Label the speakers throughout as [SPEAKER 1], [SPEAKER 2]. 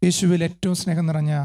[SPEAKER 1] യേശുവിൽ ഏറ്റവും സ്നേഹം നിറഞ്ഞ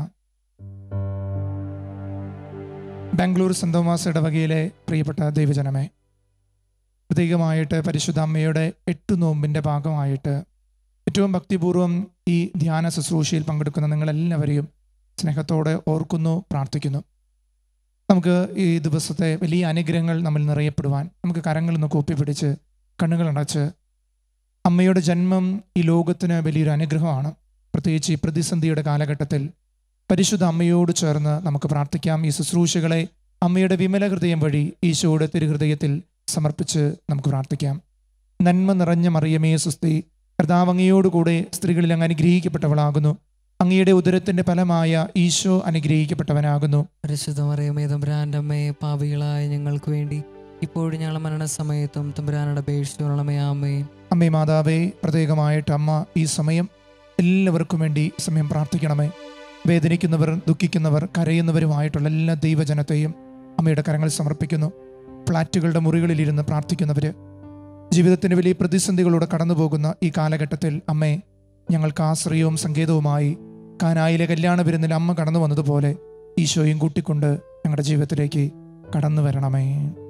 [SPEAKER 1] ബാംഗ്ലൂർ സന്തോമാസ് ഇടവകയിലെ പ്രിയപ്പെട്ട ദൈവജനമേ പ്രത്യേകമായിട്ട് പരിശുദ്ധ അമ്മയുടെ എട്ട് നോമ്പിൻ്റെ ഭാഗമായിട്ട് ഏറ്റവും ഭക്തിപൂർവ്വം ഈ ധ്യാന ശുശ്രൂഷയിൽ പങ്കെടുക്കുന്ന നിങ്ങളെല്ലാവരെയും സ്നേഹത്തോടെ ഓർക്കുന്നു പ്രാർത്ഥിക്കുന്നു നമുക്ക് ഈ ദിവസത്തെ വലിയ അനുഗ്രഹങ്ങൾ നമ്മൾ നിറയപ്പെടുവാൻ നമുക്ക് കരങ്ങൾ ഒന്ന് കൂപ്പിപ്പിടിച്ച് കണ്ണുകൾ അടച്ച് അമ്മയുടെ ജന്മം ഈ ലോകത്തിന് വലിയൊരു അനുഗ്രഹമാണ് പ്രത്യേകിച്ച് ഈ പ്രതിസന്ധിയുടെ കാലഘട്ടത്തിൽ പരിശുദ്ധ അമ്മയോട് ചേർന്ന് നമുക്ക് പ്രാർത്ഥിക്കാം ഈ ശുശ്രൂഷകളെ അമ്മയുടെ വിമല ഹൃദയം വഴി ഈശോയുടെ തിരുഹൃദയത്തിൽ സമർപ്പിച്ച് നമുക്ക് പ്രാർത്ഥിക്കാം നന്മ നിറഞ്ഞ മറിയമേ സുസ്തി കർത്താവ് അങ്ങയോടുകൂടെ സ്ത്രീകളിൽ അങ്ങ് അനുഗ്രഹിക്കപ്പെട്ടവളാകുന്നു അങ്ങയുടെ ഉദരത്തിന്റെ ഫലമായ ഈശോ അനുഗ്രഹിക്കപ്പെട്ടവനാകുന്നു
[SPEAKER 2] പരിശുദ്ധ മറിയമേ തമ്പുരാൻ്റെ അമ്മയെ പാപികളായ ഞങ്ങൾക്ക് വേണ്ടി ഇപ്പോഴും ഞങ്ങളുടെ മരണസമയത്തും തമ്പുരാനുടെ അപേക്ഷിച്ചുള്ളമേ ആമേ
[SPEAKER 1] അമ്മേ മാതാവേ പ്രത്യേകമായിട്ട് അമ്മ ഈ സമയം എല്ലാവർക്കും വേണ്ടി ഈ സമയം പ്രാർത്ഥിക്കണമേ വേദനിക്കുന്നവർ ദുഃഖിക്കുന്നവർ കരയുന്നവരുമായിട്ടുള്ള എല്ലാ ദൈവജനത്തെയും അമ്മയുടെ കരങ്ങൾ സമർപ്പിക്കുന്നു ഫ്ലാറ്റുകളുടെ മുറികളിലിരുന്ന് പ്രാർത്ഥിക്കുന്നവർ ജീവിതത്തിൻ്റെ വലിയ പ്രതിസന്ധികളൂടെ കടന്നു പോകുന്ന ഈ കാലഘട്ടത്തിൽ അമ്മേ ഞങ്ങൾക്ക് ആശ്രയവും സങ്കേതവുമായി കാനായിലെ കല്യാണ വിരുന്നിൽ അമ്മ കടന്നു വന്നതുപോലെ ഈശോയും കൂട്ടിക്കൊണ്ട് ഞങ്ങളുടെ ജീവിതത്തിലേക്ക് കടന്നു വരണമേ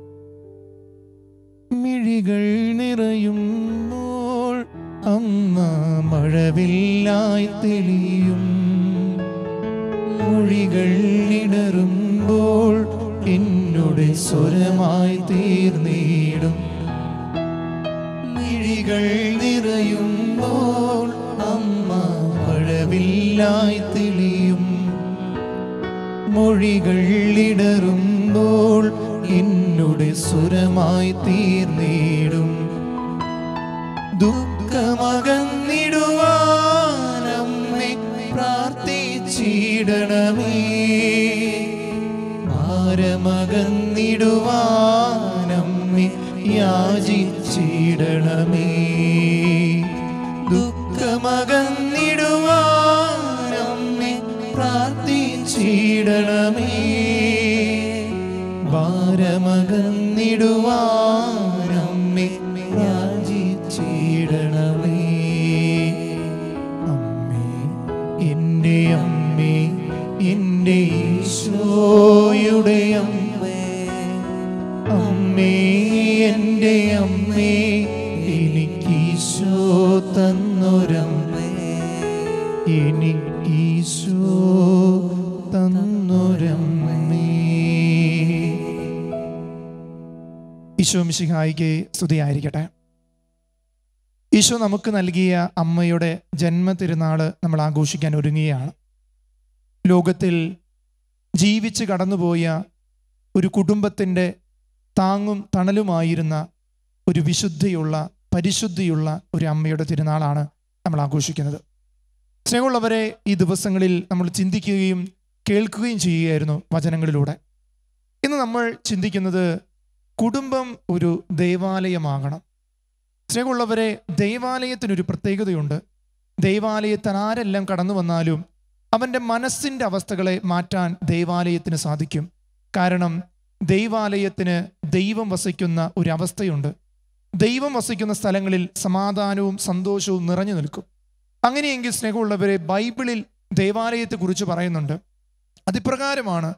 [SPEAKER 1] മിഴികൾ നിറയുമ്പോൾ അമ്മ മഴവില്ലായി തെളിയും മൊഴികൾ ഇടറുമ്പോൾ എന്നോട് സ്വരമായി തീർന്നിടും മിഴികൾ നിറയുമ്പോൾ അമ്മ മഴവില്ലായി തെളിയും മൊഴികൾ ഇടറുമ്പോൾ എന്നോട് സ്വരമായി തീർന്നിടും ദുഃഖമകന്നിടുവാനമ്മേ പ്രാർത്ഥിച്ചിടണമേ ഭാരമകന്നിടുവാനമ്മേ യാചിച്ചിടണമേ ദുഃഖമകന്നിടുവാനമ്മേ പ്രാർത്ഥിച്ചിടണമേ ഭാരമകന്നിടുവാനമ്മേ യാചിച്ചിടണമേ അമ്മേ എൻ്റെ അമ്മേ എൻ്റെ ഈശോയുടെ അമ്മേ അമ്മേ എൻ്റെ അമ്മേ എനിക്കീശോ തന്നൊരമ്മേ എനിക്കീശോ തന്നൊരമ്മേ ഈശോ മിശിഹായിക്ക് സ്തുതിയായിരിക്കട്ടെ ഈശോ നമുക്ക് നൽകിയ അമ്മയുടെ ജന്മതിരുനാൾ നമ്മൾ ആഘോഷിക്കാൻ ഒരുങ്ങുകയാണ് ലോകത്തിൽ ജീവിച്ച് കടന്നുപോയ ഒരു കുടുംബത്തിൻ്റെ താങ്ങും തണലുമായിരുന്ന ഒരു വിശുദ്ധിയുള്ള പരിശുദ്ധിയുള്ള ഒരു അമ്മയുടെ തിരുനാളാണ് നമ്മൾ ആഘോഷിക്കുന്നത് സ്നേഹമുള്ളവരെ ഈ ദിവസങ്ങളിൽ നമ്മൾ ചിന്തിക്കുകയും കേൾക്കുകയും ചെയ്യുകയായിരുന്നു വചനങ്ങളിലൂടെ ഇന്ന് നമ്മൾ ചിന്തിക്കുന്നത് കുടുംബം ഒരു ദേവാലയമാകണം സ്നേഹമുള്ളവരെ ദൈവാലയത്തിനൊരു പ്രത്യേകതയുണ്ട് ദൈവാലയത്തിൽ ആരെല്ലാം കടന്നു വന്നാലും അവൻ്റെ മനസ്സിൻ്റെ അവസ്ഥകളെ മാറ്റാൻ ദൈവാലയത്തിന് സാധിക്കും കാരണം ദൈവാലയത്തിന് ദൈവം വസിക്കുന്ന ഒരു അവസ്ഥയുണ്ട് ദൈവം വസിക്കുന്ന സ്ഥലങ്ങളിൽ സമാധാനവും സന്തോഷവും നിറഞ്ഞു നിൽക്കും അങ്ങനെയെങ്കിൽ സ്നേഹമുള്ളവരെ ബൈബിളിൽ ദൈവാലയത്തെക്കുറിച്ച് പറയുന്നുണ്ട് അതിപ്രകാരമാണ്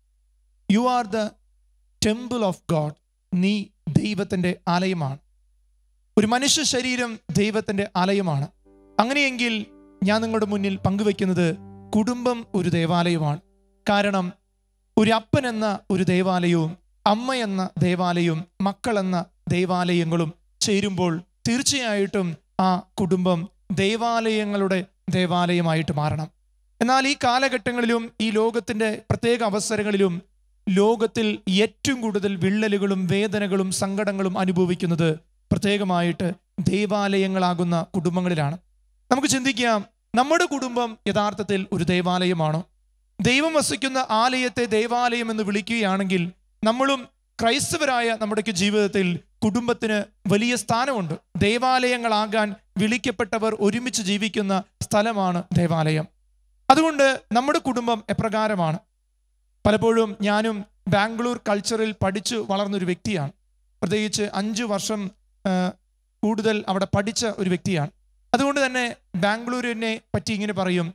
[SPEAKER 1] you are the temple of God നീ ദൈവത്തിൻ്റെ ആലയമാണ് ഒരു മനുഷ്യ ശരീരം ദൈവത്തിൻ്റെ ആലയമാണ് അങ്ങനെയെങ്കിൽ ഞാൻ നിങ്ങളുടെ മുന്നിൽ പങ്കുവെക്കുന്നത് കുടുംബം ഒരു ദേവാലയമാണ് കാരണം ഒരു അപ്പൻ എന്ന ഒരു ദേവാലയവും അമ്മ എന്ന ദേവാലയവും മക്കളെന്ന ദേവാലയങ്ങളും ചേരുമ്പോൾ തീർച്ചയായിട്ടും ആ കുടുംബം ദേവാലയങ്ങളുടെ ദേവാലയമായിട്ട് മാറണം എന്നാൽ ഈ കാലഘട്ടങ്ങളിലും ഈ ലോകത്തിൻ്റെ പ്രത്യേക അവസരങ്ങളിലും ലോകത്തിൽ ഏറ്റവും കൂടുതൽ വിള്ളലുകളും വേദനകളും സങ്കടങ്ങളും അനുഭവിക്കുന്നത് പ്രത്യേകമായിട്ട് ദേവാലയങ്ങളാകുന്ന കുടുംബങ്ങളിലാണ് നമുക്ക് ചിന്തിക്കാം നമ്മുടെ കുടുംബം യഥാർത്ഥത്തിൽ ഒരു ദേവാലയമാണോ ദൈവം വസിക്കുന്ന ആലയത്തെ ദേവാലയം എന്ന് വിളിക്കുകയാണെങ്കിൽ നമ്മളും ക്രൈസ്തവരായ നമ്മുടെയൊക്കെ ജീവിതത്തിൽ കുടുംബത്തിന് വലിയ സ്ഥാനമുണ്ട് ദേവാലയങ്ങളാകാൻ വിളിക്കപ്പെട്ടവർ ഒരുമിച്ച് ജീവിക്കുന്ന സ്ഥലമാണ് ദേവാലയം അതുകൊണ്ട് നമ്മുടെ കുടുംബം എപ്രകാരമാണ് പലപ്പോഴും ഞാനും ബാംഗ്ലൂർ കൾച്ചറിൽ പഠിച്ചു വളർന്നൊരു വ്യക്തിയാണ് പ്രത്യേകിച്ച് അഞ്ചു വർഷം ആ, കൂടുതൽ അവിടെ പഠിച്ച ഒരു വ്യക്തിയാണ് അതുകൊണ്ട് തന്നെ ബാംഗ്ലൂരിനെ പറ്റി ഇങ്ങനെ പറയും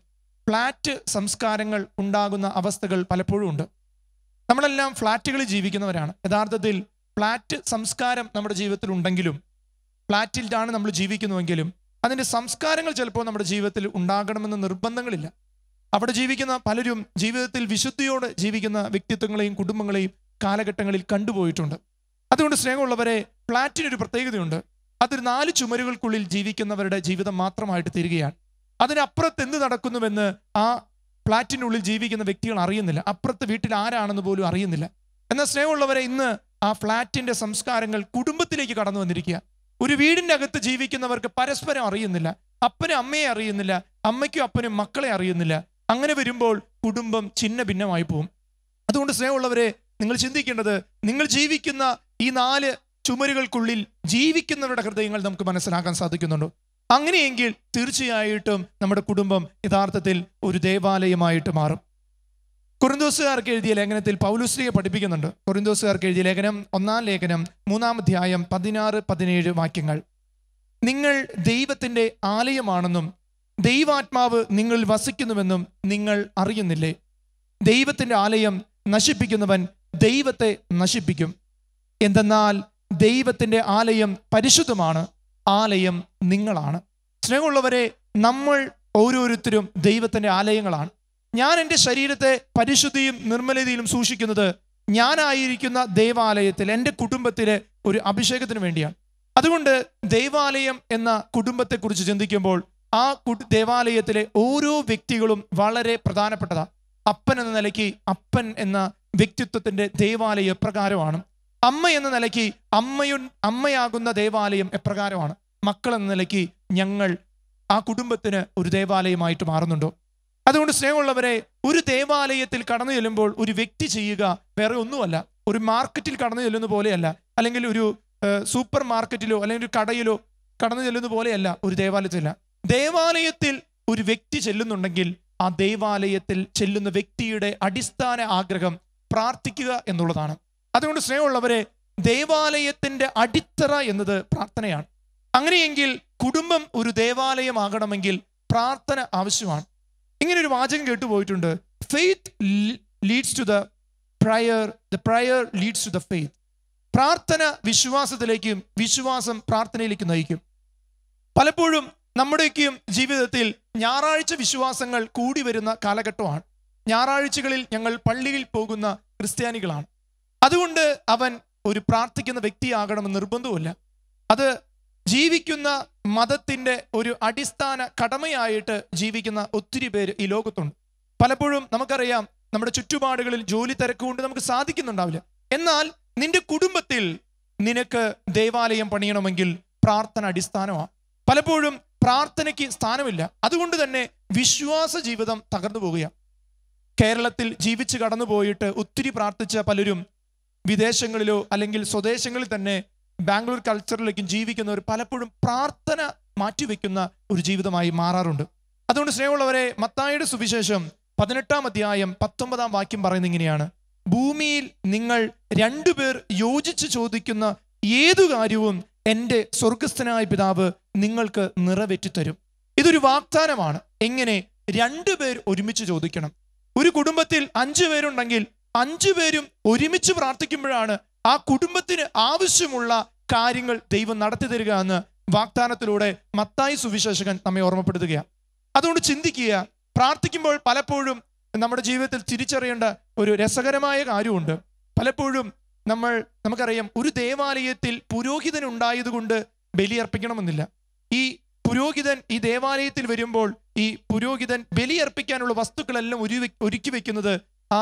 [SPEAKER 1] ഫ്ലാറ്റ് സംസ്കാരങ്ങൾ ഉണ്ടാകുന്ന അവസ്ഥകൾ പലപ്പോഴും ഉണ്ട് നമ്മളെല്ലാം ഫ്ലാറ്റുകളിൽ ജീവിക്കുന്നവരാണ് യഥാർത്ഥത്തിൽ ഫ്ലാറ്റ് സംസ്കാരം നമ്മുടെ ജീവിതത്തിൽ ഉണ്ടെങ്കിലും ഫ്ലാറ്റിലാണ് നമ്മൾ ജീവിക്കുന്നുവെങ്കിലും അതിൻ്റെ സംസ്കാരങ്ങൾ ചിലപ്പോൾ നമ്മുടെ ജീവിതത്തിൽ ഉണ്ടാകണമെന്ന് നിർബന്ധങ്ങളില്ല അവിടെ ജീവിക്കുന്ന പലരും ജീവിതത്തിൽ വിശുദ്ധിയോടെ ജീവിക്കുന്ന വ്യക്തിത്വങ്ങളെയും കുടുംബങ്ങളെയും കാലഘട്ടങ്ങളിൽ കണ്ടുപോയിട്ടുണ്ട് അതുകൊണ്ട് സ്നേഹമുള്ളവരെ ഫ്ലാറ്റിനൊരു പ്രത്യേകതയുണ്ട് അതൊരു നാല് ചുമരുകൾക്കുള്ളിൽ ജീവിക്കുന്നവരുടെ ജീവിതം മാത്രമായിട്ട് തീരുകയാണ് അതിനപ്പുറത്ത് എന്ത് നടക്കുന്നുവെന്ന് ആ ഫ്ലാറ്റിനുള്ളിൽ ജീവിക്കുന്ന വ്യക്തികൾ അറിയുന്നില്ല അപ്പുറത്ത് വീട്ടിൽ ആരാണെന്ന് പോലും അറിയുന്നില്ല എന്നാൽ സ്നേഹമുള്ളവരെ ഇന്ന് ആ ഫ്ലാറ്റിന്റെ സംസ്കാരങ്ങൾ കുടുംബത്തിലേക്ക് കടന്നു വന്നിരിക്കുക ഒരു വീടിന്റെ അകത്ത് ജീവിക്കുന്നവർക്ക് പരസ്പരം അറിയുന്നില്ല അപ്പനും അമ്മയെ അറിയുന്നില്ല അമ്മയ്ക്കും അപ്പനും മക്കളെ അറിയുന്നില്ല അങ്ങനെ വരുമ്പോൾ കുടുംബം ചിന്ന ഭിന്നമായി പോകും അതുകൊണ്ട് സ്നേഹമുള്ളവരെ നിങ്ങൾ ചിന്തിക്കേണ്ടത് നിങ്ങൾ ജീവിക്കുന്ന ഈ നാല് ചുമരുകൾക്കുള്ളിൽ ജീവിക്കുന്നവരുടെ ഹൃദയങ്ങൾ നമുക്ക് മനസ്സിലാക്കാൻ സാധിക്കുന്നുണ്ടോ അങ്ങനെയെങ്കിൽ തീർച്ചയായിട്ടും നമ്മുടെ കുടുംബം യഥാർത്ഥത്തിൽ ഒരു ദേവാലയമായിട്ട് മാറും കുറിന്തോസുകാർക്ക് എഴുതിയ ലേഖനത്തിൽ പൗലുശ്രീയെ പഠിപ്പിക്കുന്നുണ്ട് കുറിന്തോസുകാർക്ക് എഴുതിയ ലേഖനം ഒന്നാം ലേഖനം മൂന്നാം അധ്യായം പതിനാറ് പതിനേഴ് വാക്യങ്ങൾ നിങ്ങൾ ദൈവത്തിന്റെ ആലയമാണെന്നും ദൈവാത്മാവ് നിങ്ങളിൽ വസിക്കുന്നുവെന്നും നിങ്ങൾ അറിയുന്നില്ലേ ദൈവത്തിന്റെ ആലയം നശിപ്പിക്കുന്നവൻ ദൈവത്തെ നശിപ്പിക്കും എന്തെന്നാൽ ദൈവത്തിന്റെ ആലയം പരിശുദ്ധമാണ് ആലയം നിങ്ങളാണ് സ്നേഹമുള്ളവരെ നമ്മൾ ഓരോരുത്തരും ദൈവത്തിന്റെ ആലയങ്ങളാണ് ഞാൻ എൻ്റെ ശരീരത്തെ പരിശുദ്ധിയും നിർമ്മലതയിലും സൂക്ഷിക്കുന്നത് ഞാനായിരിക്കുന്ന ദേവാലയത്തിൽ എൻ്റെ കുടുംബത്തിലെ ഒരു അഭിഷേകത്തിന് വേണ്ടിയാണ് അതുകൊണ്ട് ദൈവാലയം എന്ന കുടുംബത്തെക്കുറിച്ച് ചിന്തിക്കുമ്പോൾ ആ കു- ദേവാലയത്തിലെ ഓരോ വ്യക്തികളും വളരെ പ്രധാനപ്പെട്ടതാണ് അപ്പൻ എന്ന നിലയ്ക്ക് അപ്പൻ എന്ന വ്യക്തിത്വത്തിന്റെ ദേവാലയം എപ്രകാരമാണ് അമ്മ എന്ന നിലയ്ക്ക് അമ്മയു അമ്മയാകുന്ന ദേവാലയം എപ്രകാരമാണ് മക്കൾ എന്ന നിലയ്ക്ക് ഞങ്ങൾ ആ കുടുംബത്തിന് ഒരു ദേവാലയമായിട്ട് മാറുന്നുണ്ടോ അതുകൊണ്ട് സ്നേഹമുള്ളവരെ ഒരു ദേവാലയത്തിൽ കടന്നു ചെല്ലുമ്പോൾ ഒരു വ്യക്തി ചെയ്യുക വേറെ ഒന്നുമല്ല ഒരു മാർക്കറ്റിൽ കടന്നു ചെല്ലുന്ന പോലെയല്ല അല്ലെങ്കിൽ ഒരു ഏഹ്, സൂപ്പർ മാർക്കറ്റിലോ അല്ലെങ്കിൽ ഒരു കടയിലോ കടന്നു ചെല്ലുന്ന പോലെയല്ല ഒരു ദേവാലയത്തില്ല ദേവാലയത്തിൽ ഒരു വ്യക്തി ചെല്ലുന്നുണ്ടെങ്കിൽ ആ ദേവാലയത്തിൽ ചെല്ലുന്ന വ്യക്തിയുടെ അടിസ്ഥാന ആഗ്രഹം പ്രാർത്ഥിക്കുക എന്നുള്ളതാണ് അതുകൊണ്ട് സ്നേഹമുള്ളവരെ ദേവാലയത്തിന്റെ അടിത്തറ എന്നത് പ്രാർത്ഥനയാണ് അങ്ങനെയെങ്കിൽ കുടുംബം ഒരു ദേവാലയമാകണമെങ്കിൽ പ്രാർത്ഥന ആവശ്യമാണ് ഇങ്ങനെ ഒരു വാചകം കേട്ടുപോയിട്ടുണ്ട് faith leads to the prayer the prayer leads to the faith പ്രാർത്ഥന വിശ്വാസത്തിലേക്കും വിശ്വാസം പ്രാർത്ഥനയിലേക്കും നയിക്കും പലപ്പോഴും നമ്മുടെയൊക്കെയും ജീവിതത്തിൽ ഞായറാഴ്ച വിശ്വാസങ്ങൾ കൂടി വരുന്ന കാലഘട്ടമാണ് ഞായറാഴ്ചകളിൽ ഞങ്ങൾ പള്ളിയിൽ പോകുന്ന ക്രിസ്ത്യാനികളാണ് അതുകൊണ്ട് അവൻ ഒരു പ്രാർത്ഥിക്കുന്ന വ്യക്തിയാകണമെന്ന് നിർബന്ധവുമില്ല അത് ജീവിക്കുന്ന മതത്തിന്റെ ഒരു അടിസ്ഥാന കടമയായിട്ട് ജീവിക്കുന്ന ഒത്തിരി പേര് ഈ ലോകത്തുണ്ട് പലപ്പോഴും നമുക്കറിയാം നമ്മുടെ ചുറ്റുപാടുകളിൽ ജോലി തിരക്കുകൊണ്ട് നമുക്ക് സാധിക്കുന്നുണ്ടാവില്ല എന്നാൽ നിന്റെ കുടുംബത്തിൽ നിനക്ക് ദേവാലയം പണിയണമെങ്കിൽ പ്രാർത്ഥന അടിസ്ഥാനമാണ് പലപ്പോഴും പ്രാർത്ഥനയ്ക്ക് സ്ഥാനമില്ല അതുകൊണ്ട് തന്നെ വിശ്വാസ ജീവിതം തകർന്നു പോവുകയാണ് കേരളത്തിൽ ജീവിച്ച് കടന്നുപോയിട്ട് ഒത്തിരി പ്രാർത്ഥിച്ച പലരും വിദേശങ്ങളിലോ അല്ലെങ്കിൽ സ്വദേശങ്ങളിൽ തന്നെ ബാംഗ്ലൂർ കൾച്ചറിലേക്കും ജീവിക്കുന്നവർ പലപ്പോഴും പ്രാർത്ഥന മാറ്റിവെക്കുന്ന ഒരു ജീവിതമായി മാറാറുണ്ട് അതുകൊണ്ട് സ്നേഹമുള്ളവരെ മത്തായുടെ സുവിശേഷം പതിനെട്ടാം അധ്യായം പത്തൊമ്പതാം വാക്യം പറയുന്നത് ഇങ്ങനെയാണ് ഭൂമിയിൽ നിങ്ങൾ രണ്ടുപേർ യോജിച്ച് ചോദിക്കുന്ന ഏതു കാര്യവും എൻ്റെ സ്വർഗസ്ഥനായ പിതാവ് നിങ്ങൾക്ക് നിറവേറ്റിത്തരും ഇതൊരു വാഗ്ദാനമാണ് എങ്ങനെ രണ്ടുപേർ ഒരുമിച്ച് ചോദിക്കണം ഒരു കുടുംബത്തിൽ അഞ്ചു പേരുണ്ടെങ്കിൽ അഞ്ചു പേരും ഒരുമിച്ച് പ്രാർത്ഥിക്കുമ്പോഴാണ് ആ കുടുംബത്തിന് ആവശ്യമുള്ള കാര്യങ്ങൾ ദൈവം നടത്തി തരിക എന്ന് വാഗ്ദാനത്തിലൂടെ മത്തായി സുവിശേഷകൻ നമ്മെ ഓർമ്മപ്പെടുത്തുകയാണ് അതുകൊണ്ട് ചിന്തിക്കുക പ്രാർത്ഥിക്കുമ്പോൾ പലപ്പോഴും നമ്മുടെ ജീവിതത്തിൽ തിരിച്ചറിയേണ്ട ഒരു രസകരമായ കാര്യമുണ്ട് പലപ്പോഴും നമ്മൾ നമുക്കറിയാം ഒരു ദേവാലയത്തിൽ പുരോഹിതൻ ഉണ്ടായതുകൊണ്ട് ബലിയർപ്പിക്കണമെന്നില്ല ഈ പുരോഹിതൻ ഈ ദേവാലയത്തിൽ വരുമ്പോൾ ഈ പുരോഹിതൻ ബലിയർപ്പിക്കാനുള്ള വസ്തുക്കളെല്ലാം ഒരു ഒരുക്കി വെക്കുന്നത് ആ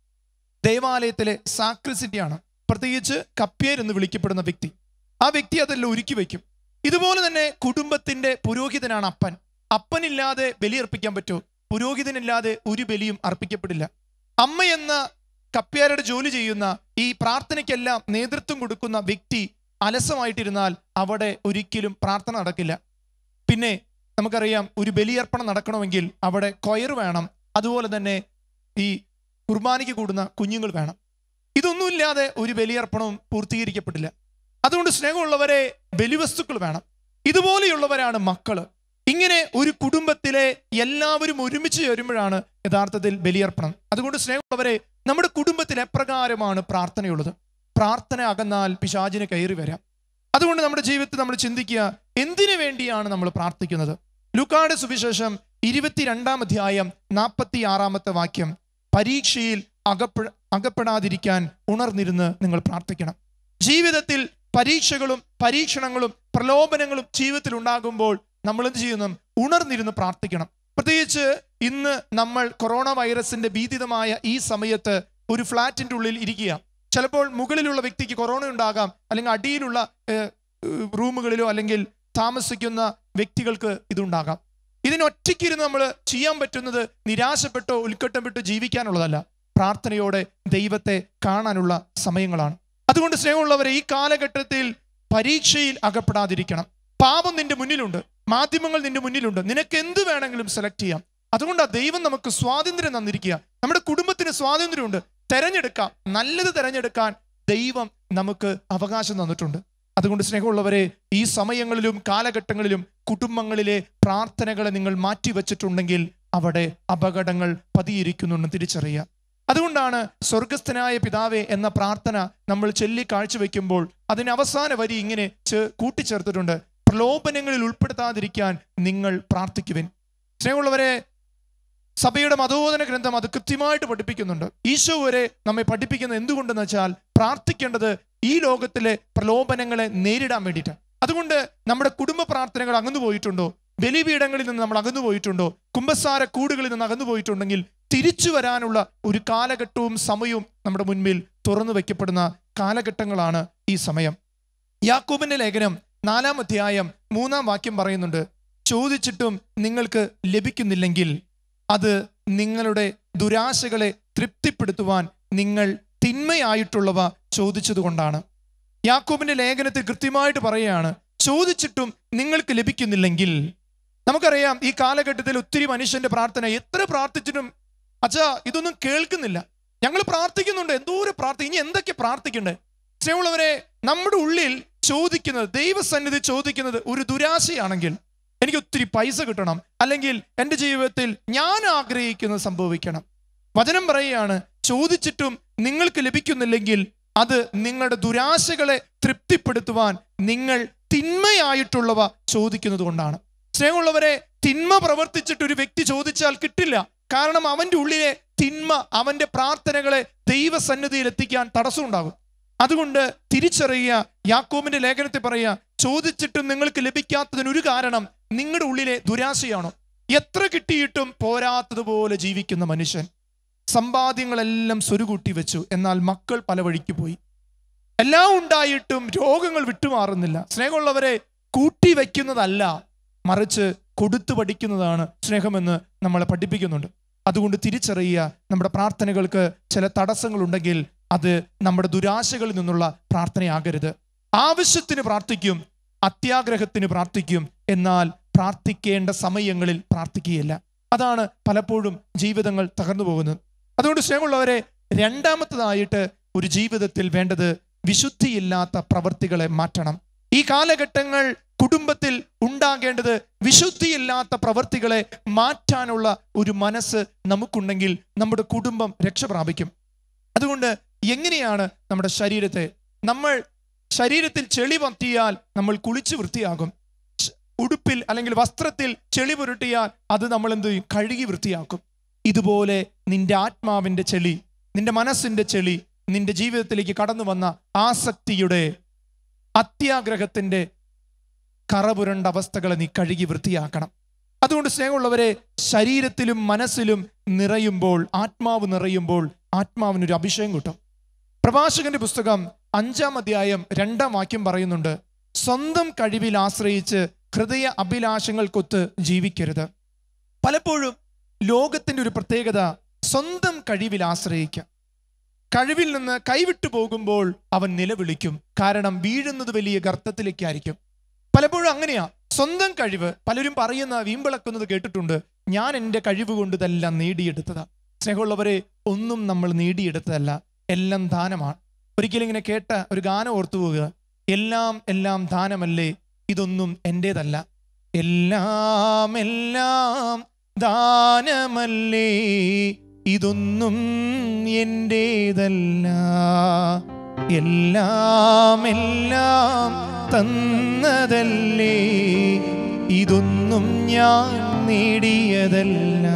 [SPEAKER 1] ദേവാലയത്തിലെ സാക്രിസിറ്റിയാണ് പ്രത്യേകിച്ച് കപ്പ്യർ എന്ന് വിളിക്കപ്പെടുന്ന വ്യക്തി ആ വ്യക്തി അതെല്ലാം ഒരുക്കി വെക്കും ഇതുപോലെ തന്നെ കുടുംബത്തിന്റെ പുരോഹിതനാണ് അപ്പൻ അപ്പനില്ലാതെ ബലിയർപ്പിക്കാൻ പറ്റുമോ പുരോഹിതനില്ലാതെ ഒരു ബലിയും അർപ്പിക്കപ്പെടില്ല അമ്മ എന്ന കപ്പ്യാരുടെ ജോലി ചെയ്യുന്ന ഈ പ്രാർത്ഥനയ്ക്കെല്ലാം നേതൃത്വം കൊടുക്കുന്ന വ്യക്തി അലസമായിട്ടിരുന്നാൽ അവിടെ ഒരിക്കലും പ്രാർത്ഥന നടക്കില്ല പിന്നെ നമുക്കറിയാം ഒരു ബലിയർപ്പണം നടക്കണമെങ്കിൽ അവിടെ കൊയർ വേണം അതുപോലെ തന്നെ ഈ കുർബാനയ്ക്ക് കൂടുന്ന കുഞ്ഞുങ്ങൾ വേണം ഇതൊന്നുമില്ലാതെ ഒരു ബലിയർപ്പണവും പൂർത്തീകരിക്കപ്പെട്ടില്ല അതുകൊണ്ട് സ്നേഹമുള്ളവരെ ബലിവസ്തുക്കൾ വേണം ഇതുപോലെയുള്ളവരാണ് മക്കള് ഇങ്ങനെ ഒരു കുടുംബത്തിലെ എല്ലാവരും ഒരുമിച്ച് ചേരുമ്പോഴാണ് യഥാർത്ഥത്തിൽ ബലിയർപ്പണം അതുകൊണ്ട് സ്നേഹമുള്ളവരെ നമ്മുടെ കുടുംബത്തിൽ എപ്രകാരമാണ് പ്രാർത്ഥനയുള്ളത് പ്രാർത്ഥന അകന്നാൽ പിശാചിന് കയറി വരാം അതുകൊണ്ട് നമ്മുടെ ജീവിതത്തിൽ നമ്മൾ ചിന്തിക്കുക എന്തിനു വേണ്ടിയാണ് നമ്മൾ പ്രാർത്ഥിക്കുന്നത് ലുക്കാട് സുവിശേഷം ഇരുപത്തിരണ്ടാം അധ്യായം നാൽപ്പത്തി ആറാമത്തെ വാക്യം പരീക്ഷയിൽ അകപ്പെ അകപ്പെടാതിരിക്കാൻ ഉണർന്നിരുന്ന് നിങ്ങൾ പ്രാർത്ഥിക്കണം ജീവിതത്തിൽ പരീക്ഷകളും പരീക്ഷണങ്ങളും പ്രലോഭനങ്ങളും ജീവിതത്തിൽ ഉണ്ടാകുമ്പോൾ നമ്മൾ എന്ത് ചെയ്യുന്നു ഉണർന്നിരുന്ന് പ്രാർത്ഥിക്കണം പ്രത്യേകിച്ച് ഇന്ന് നമ്മൾ കൊറോണ വൈറസിന്റെ ഭീതിതമായ ഈ സമയത്ത് ഒരു ഫ്ലാറ്റിന്റെ ഉള്ളിൽ ഇരിക്കുക ചിലപ്പോൾ മുകളിലുള്ള വ്യക്തിക്ക് കൊറോണ ഉണ്ടാകാം അല്ലെങ്കിൽ അടിയിലുള്ള ഏഹ്, ഏഹ്, റൂമുകളിലോ അല്ലെങ്കിൽ താമസിക്കുന്ന വ്യക്തികൾക്ക് ഇതുണ്ടാകാം ഇതിനൊറ്റയ്ക്കിരുന്ന് നമ്മൾ ചെയ്യാൻ പറ്റുന്നത് നിരാശപ്പെട്ടോ ഉത്കട്ടപ്പെട്ടോ ജീവിക്കാനുള്ളതല്ല പ്രാർത്ഥനയോടെ ദൈവത്തെ കാണാനുള്ള സമയങ്ങളാണ് അതുകൊണ്ട് സ്നേഹമുള്ളവരെ ഈ കാലഘട്ടത്തിൽ പരീക്ഷയിൽ അകപ്പെടാതിരിക്കണം പാപം നിന്റെ മുന്നിലുണ്ട് മാധ്യമങ്ങൾ നിന്റെ മുന്നിലുണ്ട് നിനക്ക് എന്ത് വേണമെങ്കിലും സെലക്ട് ചെയ്യാം അതുകൊണ്ടാണ് ദൈവം നമുക്ക് സ്വാതന്ത്ര്യം തന്നിരിക്കുക നമ്മുടെ കുടുംബത്തിന് സ്വാതന്ത്ര്യമുണ്ട് തെരഞ്ഞെടുക്കാം നല്ലത് തെരഞ്ഞെടുക്കാൻ ദൈവം നമുക്ക് അവകാശം തന്നിട്ടുണ്ട് അതുകൊണ്ട് സ്നേഹമുള്ളവരെ ഈ സമയങ്ങളിലും കാലഘട്ടങ്ങളിലും കുടുംബങ്ങളിലെ പ്രാർത്ഥനകളെ നിങ്ങൾ മാറ്റിവെച്ചിട്ടുണ്ടെങ്കിൽ അവിടെ അപകടങ്ങൾ പതിയിരിക്കുന്നുണ്ടെന്ന് തിരിച്ചറിയുക അതുകൊണ്ടാണ് സ്വർഗസ്ഥനായ പിതാവേ എന്ന പ്രാർത്ഥന നമ്മൾ ചൊല്ലി കാഴ്ചവെക്കുമ്പോൾ അതിന് അവസാന വരി ഇങ്ങനെ ചേ- കൂട്ടിച്ചേർത്തിട്ടുണ്ട് പ്രലോഭനങ്ങളിൽ ഉൾപ്പെടുത്താതിരിക്കാൻ നിങ്ങൾ പ്രാർത്ഥിക്കുവിൻ സ്നേഹമുള്ളവരെ സഭയുടെ മതബോധന ഗ്രന്ഥം അത് കൃത്യമായിട്ട് പഠിപ്പിക്കുന്നുണ്ട് ഈശോ വരെ നമ്മെ പഠിപ്പിക്കുന്നത് എന്തുകൊണ്ടെന്ന് വെച്ചാൽ പ്രാർത്ഥിക്കേണ്ടത് ഈ ലോകത്തിലെ പ്രലോഭനങ്ങളെ നേരിടാൻ വേണ്ടിയിട്ടാണ് അതുകൊണ്ട് നമ്മുടെ കുടുംബ പ്രാർത്ഥനകൾ അകന്നു പോയിട്ടുണ്ടോ ബലിപീഠങ്ങളിൽ നിന്ന് നമ്മൾ അകന്നു പോയിട്ടുണ്ടോ കുംഭസാര കൂടുകളിൽ നിന്ന് അകന്നു പോയിട്ടുണ്ടെങ്കിൽ തിരിച്ചു വരാനുള്ള ഒരു കാലഘട്ടവും സമയവും നമ്മുടെ മുൻപിൽ തുറന്നു വയ്ക്കപ്പെടുന്ന കാലഘട്ടങ്ങളാണ് ഈ സമയം യാക്കോബിന്റെ ലേഖനം നാലാം അധ്യായം മൂന്നാം വാക്യം പറയുന്നുണ്ട് ചോദിച്ചിട്ടും നിങ്ങൾക്ക് ലഭിക്കുന്നില്ലെങ്കിൽ അത് നിങ്ങളുടെ ദുരാശകളെ തൃപ്തിപ്പെടുത്തുവാൻ നിങ്ങൾ തിന്മയായിട്ടുള്ളവ ചോദിച്ചതുകൊണ്ടാണ് യാക്കോബിന്റെ ലേഖനത്തിൽ കൃത്യമായിട്ട് പറയുകയാണ് ചോദിച്ചിട്ടും നിങ്ങൾക്ക് ലഭിക്കുന്നില്ലെങ്കിൽ നമുക്കറിയാം ഈ കാലഘട്ടത്തിൽ ഒത്തിരി മനുഷ്യന്റെ പ്രാർത്ഥന എത്ര പ്രാർത്ഥിച്ചിട്ടും അച്ഛാ ഇതൊന്നും കേൾക്കുന്നില്ല ഞങ്ങൾ പ്രാർത്ഥിക്കുന്നുണ്ട് എന്തോരം പ്രാർത്ഥി ഇനി എന്തൊക്കെ പ്രാർത്ഥിക്കണ്ടേ സ്നേഹമുള്ളവരെ നമ്മുടെ ഉള്ളിൽ ചോദിക്കുന്നത് ദൈവസന്നിധി ചോദിക്കുന്നത് ഒരു ദുരാശയാണെങ്കിൽ എനിക്ക് ഒത്തിരി പൈസ കിട്ടണം അല്ലെങ്കിൽ എൻ്റെ ജീവിതത്തിൽ ഞാൻ ആഗ്രഹിക്കുന്നത് സംഭവിക്കണം വചനം പറയുകയാണ് ചോദിച്ചിട്ടും നിങ്ങൾക്ക് ലഭിക്കുന്നില്ലെങ്കിൽ അത് നിങ്ങളുടെ ദുരാശകളെ തൃപ്തിപ്പെടുത്തുവാൻ നിങ്ങൾ തിന്മയായിട്ടുള്ളവ ചോദിക്കുന്നത് കൊണ്ടാണ് സ്നേഹമുള്ളവരെ തിന്മ പ്രവർത്തിച്ചിട്ട് ഒരു വ്യക്തി ചോദിച്ചാൽ കിട്ടില്ല കാരണം അവന്റെ ഉള്ളിലെ തിന്മ അവന്റെ പ്രാർത്ഥനകളെ ദൈവസന്നിധിയിൽ എത്തിക്കാൻ തടസ്സമുണ്ടാകും അതുകൊണ്ട് തിരിച്ചറിയുക യാക്കോബിന്റെ ലേഖനത്തിൽ പറയുക ചോദിച്ചിട്ടും നിങ്ങൾക്ക് ലഭിക്കാത്തതിന് ഒരു കാരണം നിങ്ങളുടെ ഉള്ളിലെ ദുരാശയാണോ എത്ര കിട്ടിയിട്ടും പോരാത്തതുപോലെ ജീവിക്കുന്ന മനുഷ്യൻ സമ്പാദ്യങ്ങളെല്ലാം സ്വരുകൂട്ടി വെച്ചു എന്നാൽ മക്കൾ പല വഴിക്ക് പോയി എല്ലാം ഉണ്ടായിട്ടും രോഗങ്ങൾ വിട്ടുമാറുന്നില്ല സ്നേഹമുള്ളവരെ കൂട്ടി വയ്ക്കുന്നതല്ല മറിച്ച് കൊടുത്തു പഠിക്കുന്നതാണ് സ്നേഹമെന്ന് നമ്മളെ പഠിപ്പിക്കുന്നുണ്ട് അതുകൊണ്ട് തിരിച്ചറിയുക നമ്മുടെ പ്രാർത്ഥനകൾക്ക് ചില തടസ്സങ്ങളുണ്ടെങ്കിൽ അത് നമ്മുടെ ദുരാശകളിൽ നിന്നുള്ള പ്രാർത്ഥനയാകരുത് ആവശ്യത്തിന് പ്രാർത്ഥിക്കും അത്യാഗ്രഹത്തിന് പ്രാർത്ഥിക്കും എന്നാൽ പ്രാർത്ഥിക്കേണ്ട സമയങ്ങളിൽ പ്രാർത്ഥിക്കുകയില്ല അതാണ് പലപ്പോഴും ജീവിതങ്ങൾ തകർന്നു പോകുന്നത് അതുകൊണ്ട് സ്നേഹമുള്ളവരെ രണ്ടാമത്തതായിട്ട് ഒരു ജീവിതത്തിൽ വേണ്ടത് വിശുദ്ധിയില്ലാത്ത പ്രവൃത്തികളെ മാറ്റണം ഈ കാലഘട്ടങ്ങൾ കുടുംബത്തിൽ ഉണ്ടാകേണ്ടത് വിശുദ്ധിയില്ലാത്ത പ്രവൃത്തികളെ മാറ്റാനുള്ള ഒരു മനസ്സ് നമുക്കുണ്ടെങ്കിൽ നമ്മുടെ കുടുംബം രക്ഷ പ്രാപിക്കും അതുകൊണ്ട് എങ്ങനെയാണ് നമ്മുടെ ശരീരത്തെ നമ്മൾ ശരീരത്തിൽ ചെളി പറ്റിയാൽ നമ്മൾ കുളിച്ച് വൃത്തിയാകും ശ്- ഉടുപ്പിൽ അല്ലെങ്കിൽ വസ്ത്രത്തിൽ ചെളി പുരട്ടിയാൽ അത് നമ്മൾ എന്ത് ചെയ്യും കഴുകി വൃത്തിയാക്കും ഇതുപോലെ നിന്റെ ആത്മാവിന്റെ ചെളി നിന്റെ മനസ്സിന്റെ ചെളി നിന്റെ ജീവിതത്തിലേക്ക് കടന്നു വന്ന ആസക്തിയുടെ അത്യാഗ്രഹത്തിന്റെ കറപുരണ്ട അവസ്ഥകളെ നീ കഴുകി വൃത്തിയാക്കണം അതുകൊണ്ട് സ്നേഹമുള്ളവരെ ശരീരത്തിലും മനസ്സിലും നിറയുമ്പോൾ ആത്മാവ് നിറയുമ്പോൾ ആത്മാവിനൊരു അഭിഷേകം കിട്ടും പ്രഭാഷകന്റെ പുസ്തകം അഞ്ചാം അധ്യായം രണ്ടാം വാക്യം പറയുന്നുണ്ട് സ്വന്തം കഴിവിൽ ആശ്രയിച്ച് ഹൃദയ അഭിലാഷങ്ങൾക്കൊത്ത് ജീവിക്കരുത് പലപ്പോഴും ലോകത്തിന്റെ ഒരു പ്രത്യേകത സ്വന്തം കഴിവിൽ ആശ്രയിക്കുക കഴിവിൽ നിന്ന് കൈവിട്ടു പോകുമ്പോൾ അവൻ നിലവിളിക്കും കാരണം വീഴുന്നത് വലിയ ഗർത്തത്തിലേക്കായിരിക്കും പലപ്പോഴും അങ്ങനെയാ സ്വന്തം കഴിവ് പലരും പറയുന്ന വീമ്പിളക്കുന്നത് കേട്ടിട്ടുണ്ട് ഞാൻ എൻ്റെ കഴിവ് കൊണ്ട് ഇതെല്ലാം നേടിയെടുത്തതാ സ്നേഹമുള്ളവരെ ഒന്നും നമ്മൾ നേടിയെടുത്തതല്ല എല്ലാം ദാനമാണ് ഒരിക്കലും ഇങ്ങനെ കേട്ട ഒരു ഗാനം ഓർത്തു പോവുക എല്ലാം എല്ലാം ദാനമല്ലേ ഇതൊന്നും എൻ്റേതല്ല എല്ലാം എല്ലാം ദാനമല്ലേ ഇതൊന്നും എൻ്റേതല്ല എല്ലാം എല്ലാം തന്നതല്ലേ ഇതൊന്നും ഞാൻ നേടിയതല്ല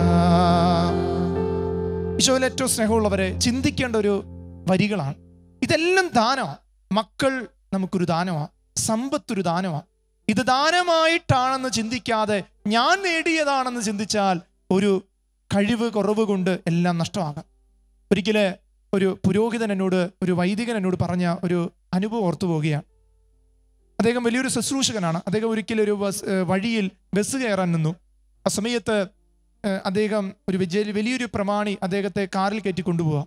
[SPEAKER 1] ഈശോയിൽ ഏറ്റവും സ്നേഹമുള്ളവരെ ചിന്തിക്കേണ്ട ഒരു വരികളാണ് ഇതെല്ലാം ദാനമാണ് മക്കൾ നമുക്കൊരു ദാനമാണ് സമ്പത്തൊരു ദാനമാണ് ഇത് ദാനമായിട്ടാണെന്ന് ചിന്തിക്കാതെ ഞാൻ നേടിയതാണെന്ന് ചിന്തിച്ചാൽ ഒരു കഴിവ് കുറവ് കൊണ്ട് എല്ലാം നഷ്ടമാകാം ഒരിക്കല് ഒരു പുരോഹിതൻ എന്നോട് ഒരു വൈദികൻ എന്നോട് പറഞ്ഞ ഒരു അനുഭവം ഓർത്തു പോവുകയാണ് അദ്ദേഹം വലിയൊരു ശുശ്രൂഷകനാണ് അദ്ദേഹം ഒരിക്കലും ഒരു ബസ് ഏഹ് വഴിയിൽ ബസ് കയറാൻ നിന്നു ആ സമയത്ത് ഏഹ് അദ്ദേഹം ഒരു വിജയ വലിയൊരു പ്രമാണി അദ്ദേഹത്തെ കാറിൽ കയറ്റി കൊണ്ടുപോവാം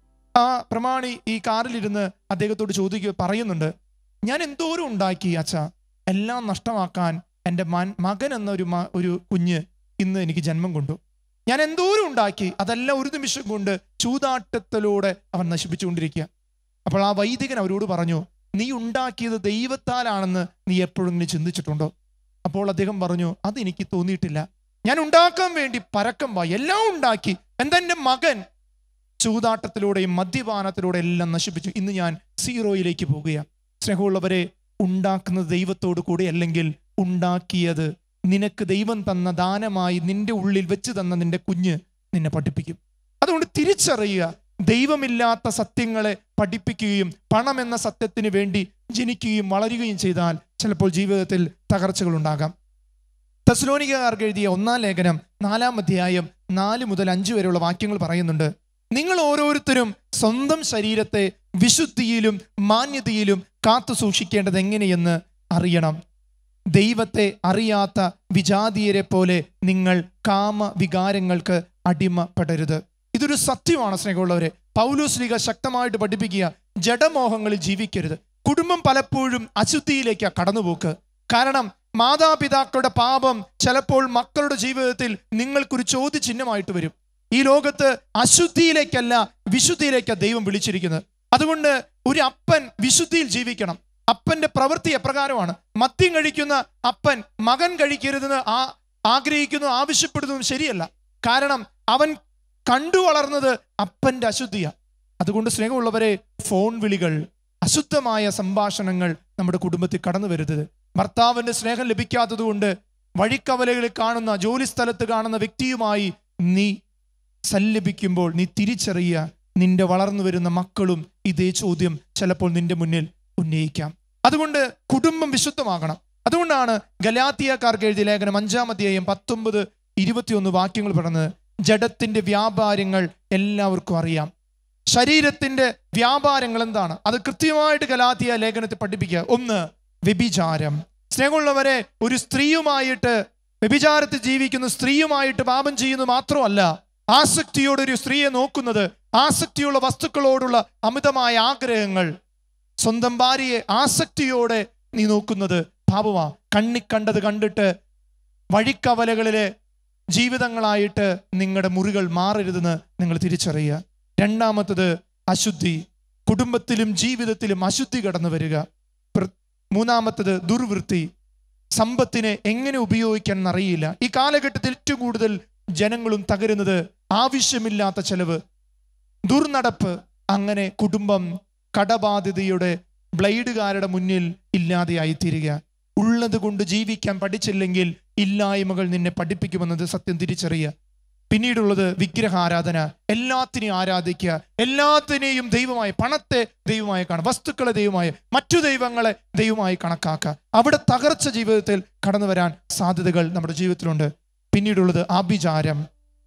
[SPEAKER 1] ആ പ്രമാണി ഈ കാറിലിരുന്ന് അദ്ദേഹത്തോട് ചോദിക്കുക പറയുന്നുണ്ട് ഞാൻ എന്തോരം ഉണ്ടാക്കി അച്ഛ എല്ലാം നഷ്ടമാക്കാൻ എൻ്റെ മൻ മകൻ എന്ന ഒരു മ- ഒരു കുഞ്ഞ് ഇന്ന് എനിക്ക് ജന്മം കൊണ്ടു ഞാൻ എന്തോരം ഉണ്ടാക്കി അതെല്ലാം ഒരു നിമിഷം കൊണ്ട് ചൂതാട്ടത്തിലൂടെ അവൻ നശിപ്പിച്ചുകൊണ്ടിരിക്കുക അപ്പോൾ ആ വൈദികൻ അവരോട് പറഞ്ഞു നീ ഉണ്ടാക്കിയത് ദൈവത്താലാണെന്ന് നീ എപ്പോഴെങ്കിലും ചിന്തിച്ചിട്ടുണ്ടോ അപ്പോൾ അദ്ദേഹം പറഞ്ഞു അതെനിക്ക് തോന്നിയിട്ടില്ല ഞാൻ ഉണ്ടാക്കാൻ വേണ്ടി പരക്കം വായി എല്ലാം ഉണ്ടാക്കി എന്താ എൻ്റെ മകൻ ചൂതാട്ടത്തിലൂടെയും മദ്യപാനത്തിലൂടെ എല്ലാം നശിപ്പിച്ചു ഇന്ന് ഞാൻ സീറോയിലേക്ക് പോകുകയാണ് സ്നേഹമുള്ളവരെ ഉണ്ടാക്കുന്നത് ദൈവത്തോട് കൂടി അല്ലെങ്കിൽ ഉണ്ടാക്കിയത് നിനക്ക് ദൈവം തന്ന ദാനമായി നിന്റെ ഉള്ളിൽ വെച്ച് തന്ന നിന്റെ കുഞ്ഞ് നിന്നെ പഠിപ്പിക്കും അതുകൊണ്ട് തിരിച്ചറിയുക ദൈവമില്ലാത്ത സത്യങ്ങളെ പഠിപ്പിക്കുകയും പണം എന്ന സത്യത്തിന് വേണ്ടി ജനിക്കുകയും വളരുകയും ചെയ്താൽ ചിലപ്പോൾ ജീവിതത്തിൽ തകർച്ചകൾ ഉണ്ടാകാം തെസ്ലോനികകാർക്ക് എഴുതിയ ഒന്നാം ലേഖനം നാലാം അധ്യായം നാല് മുതൽ അഞ്ച് വരെയുള്ള വാക്യങ്ങൾ പറയുന്നുണ്ട് നിങ്ങൾ ഓരോരുത്തരും സ്വന്തം ശരീരത്തെ വിശുദ്ധിയിലും മാന്യതയിലും കാത്തു സൂക്ഷിക്കേണ്ടത് എങ്ങനെയെന്ന് അറിയണം ദൈവത്തെ അറിയാത്ത വിജാതീയരെ പോലെ നിങ്ങൾ കാമ വികാരങ്ങൾക്ക് അടിമപ്പെടരുത് ഇതൊരു സത്യമാണ് സ്നേഹമുള്ളവരെ പൗലോസ്ലിക ശക്തമായിട്ട് പഠിപ്പിക്കുക ജഡമോഹങ്ങളിൽ ജീവിക്കരുത് കുടുംബം പലപ്പോഴും അശുദ്ധിയിലേക്ക് കടന്നുപോക്ക് കാരണം മാതാപിതാക്കളുടെ പാപം ചിലപ്പോൾ മക്കളുടെ ജീവിതത്തിൽ നിങ്ങൾക്കൊരു ചോദ്യചിഹ്നമായിട്ട് വരും ഈ ലോകത്ത് അശുദ്ധിയിലേക്കല്ല വിശുദ്ധിയിലേക്കാണ് ദൈവം വിളിച്ചിരിക്കുന്നത് അതുകൊണ്ട് ഒരു അപ്പൻ വിശുദ്ധിയിൽ ജീവിക്കണം അപ്പന്റെ പ്രവൃത്തി എപ്രകാരമാണ് മദ്യം കഴിക്കുന്ന അപ്പൻ മകൻ കഴിക്കരുതെന്ന് ആ ആഗ്രഹിക്കുന്നു ആവശ്യപ്പെടുന്നതും ശരിയല്ല കാരണം അവൻ കണ്ടു വളർന്നത് അപ്പന്റെ അശുദ്ധിയാണ് അതുകൊണ്ട് സ്നേഹമുള്ളവരെ ഫോൺ വിളികൾ അശുദ്ധമായ സംഭാഷണങ്ങൾ നമ്മുടെ കുടുംബത്തിൽ കടന്നു വരുന്നത് ഭർത്താവിന്റെ സ്നേഹം ലഭിക്കാത്തത് കൊണ്ട് വഴിക്കവലകളിൽ കാണുന്ന ജോലി സ്ഥലത്ത് കാണുന്ന വ്യക്തിയുമായി നീ സല്ലപിക്കുമ്പോൾ നീ തിരിച്ചറിയുക നിന്റെ വളർന്നു വരുന്ന മക്കളും ഇതേ ചോദ്യം ചിലപ്പോൾ നിന്റെ മുന്നിൽ ഉന്നയിക്കാം അതുകൊണ്ട് കുടുംബം വിശുദ്ധമാകണം അതുകൊണ്ടാണ് ഗലാത്തിയക്കാർക്ക് എഴുതിയ ലേഖനം അഞ്ചാം അധ്യായം പത്തൊമ്പത് ഇരുപത്തിയൊന്ന് വാക്യങ്ങൾ പറഞ്ഞത് ജഡത്തിന്റെ വ്യാപാരങ്ങൾ എല്ലാവർക്കും അറിയാം ശരീരത്തിന്റെ വ്യാപാരങ്ങൾ എന്താണ് അത് കൃത്യമായിട്ട് ഗലാത്തിയ ലേഖനത്തിൽ പഠിപ്പിക്കുക ഒന്ന് വ്യഭിചാരം സ്നേഹമുള്ളവരെ ഒരു സ്ത്രീയുമായിട്ട് വ്യഭിചാരത്തിൽ ജീവിക്കുന്ന സ്ത്രീയുമായിട്ട് പാപം ചെയ്യുന്നത് മാത്രമല്ല ആസക്തിയോടെ ഒരു സ്ത്രീയെ നോക്കുന്നത് ആസക്തിയുള്ള വസ്തുക്കളോടുള്ള അമിതമായ ആഗ്രഹങ്ങൾ സ്വന്തം ഭാര്യയെ ആസക്തിയോടെ നീ നോക്കുന്നത് പാപമാ കണ്ണി കണ്ടത് കണ്ടിട്ട് വഴിക്കവലകളിലെ ജീവിതങ്ങളായിട്ട് നിങ്ങളുടെ മുറികൾ മാറരുതെന്ന് നിങ്ങൾ തിരിച്ചറിയുക രണ്ടാമത്തത് അശുദ്ധി കുടുംബത്തിലും ജീവിതത്തിലും അശുദ്ധി കടന്നു വരിക പ്ര- മൂന്നാമത്തത് ദുർവൃത്തി സമ്പത്തിനെ എങ്ങനെ ഉപയോഗിക്കാൻ എന്നറിയില്ല ഈ കാലഘട്ടത്തിൽ ഏറ്റവും കൂടുതൽ ജനങ്ങളും തകരുന്നത് ആവശ്യമില്ലാത്ത ചെലവ് ദുർനടപ്പ് അങ്ങനെ കുടുംബം കടബാധ്യതയുടെ ബ്ലേഡുകാരുടെ മുന്നിൽ ഇല്ലാതെയായി തീരുക ഉള്ളത് കൊണ്ട് ജീവിക്കാൻ പഠിച്ചില്ലെങ്കിൽ ഇല്ലായ്മകൾ നിന്നെ പഠിപ്പിക്കുമെന്നത് സത്യം തിരിച്ചറിയുക പിന്നീടുള്ളത് വിഗ്രഹാരാധന എല്ലാത്തിനെയും ആരാധിക്കുക എല്ലാത്തിനെയും ദൈവമായി പണത്തെ ദൈവമായി കാണുക വസ്തുക്കളെ ദൈവമായി മറ്റു ദൈവങ്ങളെ ദൈവമായി കണക്കാക്കുക അവിടെ തകർച്ച ജീവിതത്തിൽ കടന്നു വരാൻ സാധ്യതകൾ നമ്മുടെ ജീവിതത്തിലുണ്ട് പിന്നീടുള്ളത് ആഭിചാരം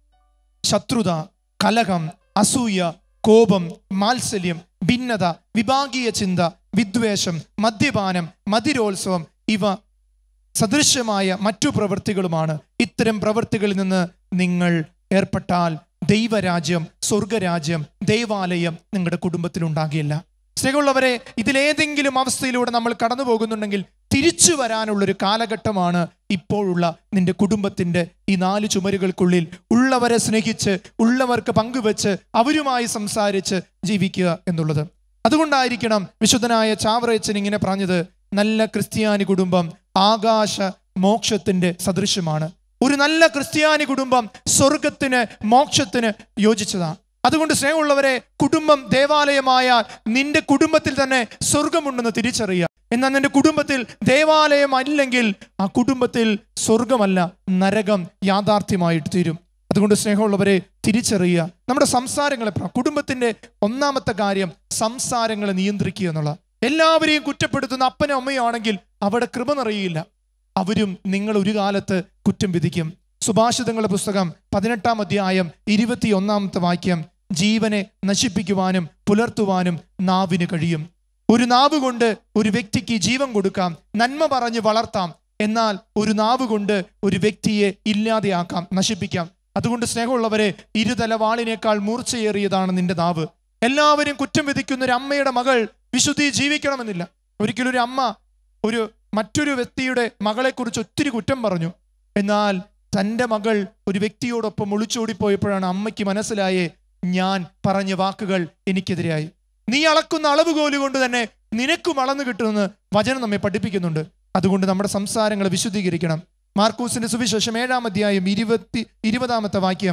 [SPEAKER 1] ശത്രുത കലഹം അസൂയ കോപം മാത്സല്യം ഭിന്നത വിഭാഗീയ ചിന്ത വിദ്വേഷം മദ്യപാനം മതിരോത്സവം ഇവ സദൃശ്യമായ മറ്റു പ്രവൃത്തികളുമാണ് ഇത്തരം പ്രവൃത്തികളിൽ നിന്ന് നിങ്ങൾ ഏർപ്പെട്ടാൽ ദൈവരാജ്യം സ്വർഗരാജ്യം ദൈവാലയം നിങ്ങളുടെ കുടുംബത്തിൽ ഉണ്ടാകില്ല സ്നേഹമുള്ളവരെ ഇതിലേതെങ്കിലും അവസ്ഥയിലൂടെ നമ്മൾ കടന്നു പോകുന്നുണ്ടെങ്കിൽ തിരിച്ചു വരാനുള്ളൊരു കാലഘട്ടമാണ് ഇപ്പോഴുള്ള നിന്റെ കുടുംബത്തിന്റെ ഈ നാല് ചുമരുകൾക്കുള്ളിൽ ഉള്ളവരെ സ്നേഹിച്ച് ഉള്ളവർക്ക് പങ്കുവെച്ച് അവരുമായി സംസാരിച്ച് ജീവിക്കുക എന്നുള്ളത് അതുകൊണ്ടായിരിക്കണം വിശുദ്ധനായ ചാവറയച്ചൻ ഇങ്ങനെ പറഞ്ഞത് നല്ല ക്രിസ്ത്യാനി കുടുംബം ആകാശ മോക്ഷത്തിന്റെ സദൃശ്യമാണ് ഒരു നല്ല ക്രിസ്ത്യാനി കുടുംബം സ്വർഗത്തിന് മോക്ഷത്തിന് യോജിച്ചതാണ് അതുകൊണ്ട് സ്നേഹമുള്ളവരെ കുടുംബം ദേവാലയമായാൽ നിന്റെ കുടുംബത്തിൽ തന്നെ സ്വർഗമുണ്ടെന്ന് തിരിച്ചറിയുക എന്നാൽ നിന്റെ കുടുംബത്തിൽ ദേവാലയം അല്ലെങ്കിൽ ആ കുടുംബത്തിൽ സ്വർഗമല്ല നരകം യാഥാർത്ഥ്യമായിട്ട് തീരും അതുകൊണ്ട് സ്നേഹമുള്ളവരെ തിരിച്ചറിയുക നമ്മുടെ സംസാരങ്ങളെ പ്ര- കുടുംബത്തിന്റെ ഒന്നാമത്തെ കാര്യം സംസാരങ്ങളെ നിയന്ത്രിക്കുക എന്നുള്ള എല്ലാവരെയും കുറ്റപ്പെടുത്തുന്ന അപ്പനും അമ്മയും ആണെങ്കിൽ അവിടെ കൃപ നിറയില്ല അവരും നിങ്ങൾ ഒരു കാലത്ത് കുറ്റം വിധിക്കും സുഭാഷിതങ്ങളുടെ പുസ്തകം പതിനെട്ടാം അധ്യായം ഇരുപത്തി ഒന്നാമത്തെ വാക്യം ജീവനെ നശിപ്പിക്കുവാനും പുലർത്തുവാനും നാവിന് കഴിയും ഒരു നാവ് കൊണ്ട് ഒരു വ്യക്തിക്ക് ജീവൻ കൊടുക്കാം നന്മ പറഞ്ഞ് വളർത്താം എന്നാൽ ഒരു നാവ് കൊണ്ട് ഒരു വ്യക്തിയെ ഇല്ലാതെയാക്കാം നശിപ്പിക്കാം അതുകൊണ്ട് സ്നേഹമുള്ളവരെ ഇരുതല വാളിനേക്കാൾ മൂർച്ചയേറിയതാണ് നിന്റെ നാവ് എല്ലാവരും കുറ്റം വിധിക്കുന്ന ഒരു അമ്മയുടെ മകൾ വിശുദ്ധി ജീവിക്കണമെന്നില്ല ഒരിക്കലും ഒരു അമ്മ ഒരു മറ്റൊരു വ്യക്തിയുടെ മകളെക്കുറിച്ച് ഒത്തിരി കുറ്റം പറഞ്ഞു എന്നാൽ തൻ്റെ മകൾ ഒരു വ്യക്തിയോടൊപ്പം ഒളിച്ചോടിപ്പോയപ്പോഴാണ് അമ്മയ്ക്ക് മനസ്സിലായേ ഞാൻ പറഞ്ഞ വാക്കുകൾ എനിക്കെതിരായി നീ അളക്കുന്ന അളവുകോല് കൊണ്ട് തന്നെ നിനക്കും അളന്നു കിട്ടുമെന്ന് വചനം നമ്മെ പഠിപ്പിക്കുന്നുണ്ട് അതുകൊണ്ട് നമ്മുടെ സംസാരങ്ങളെ വിശുദ്ധീകരിക്കണം മാർക്കൂസിന്റെ സുവിശേഷം ഏഴാം അധ്യായം ഇരുപത്തി ഇരുപതാമത്തെ വാക്യം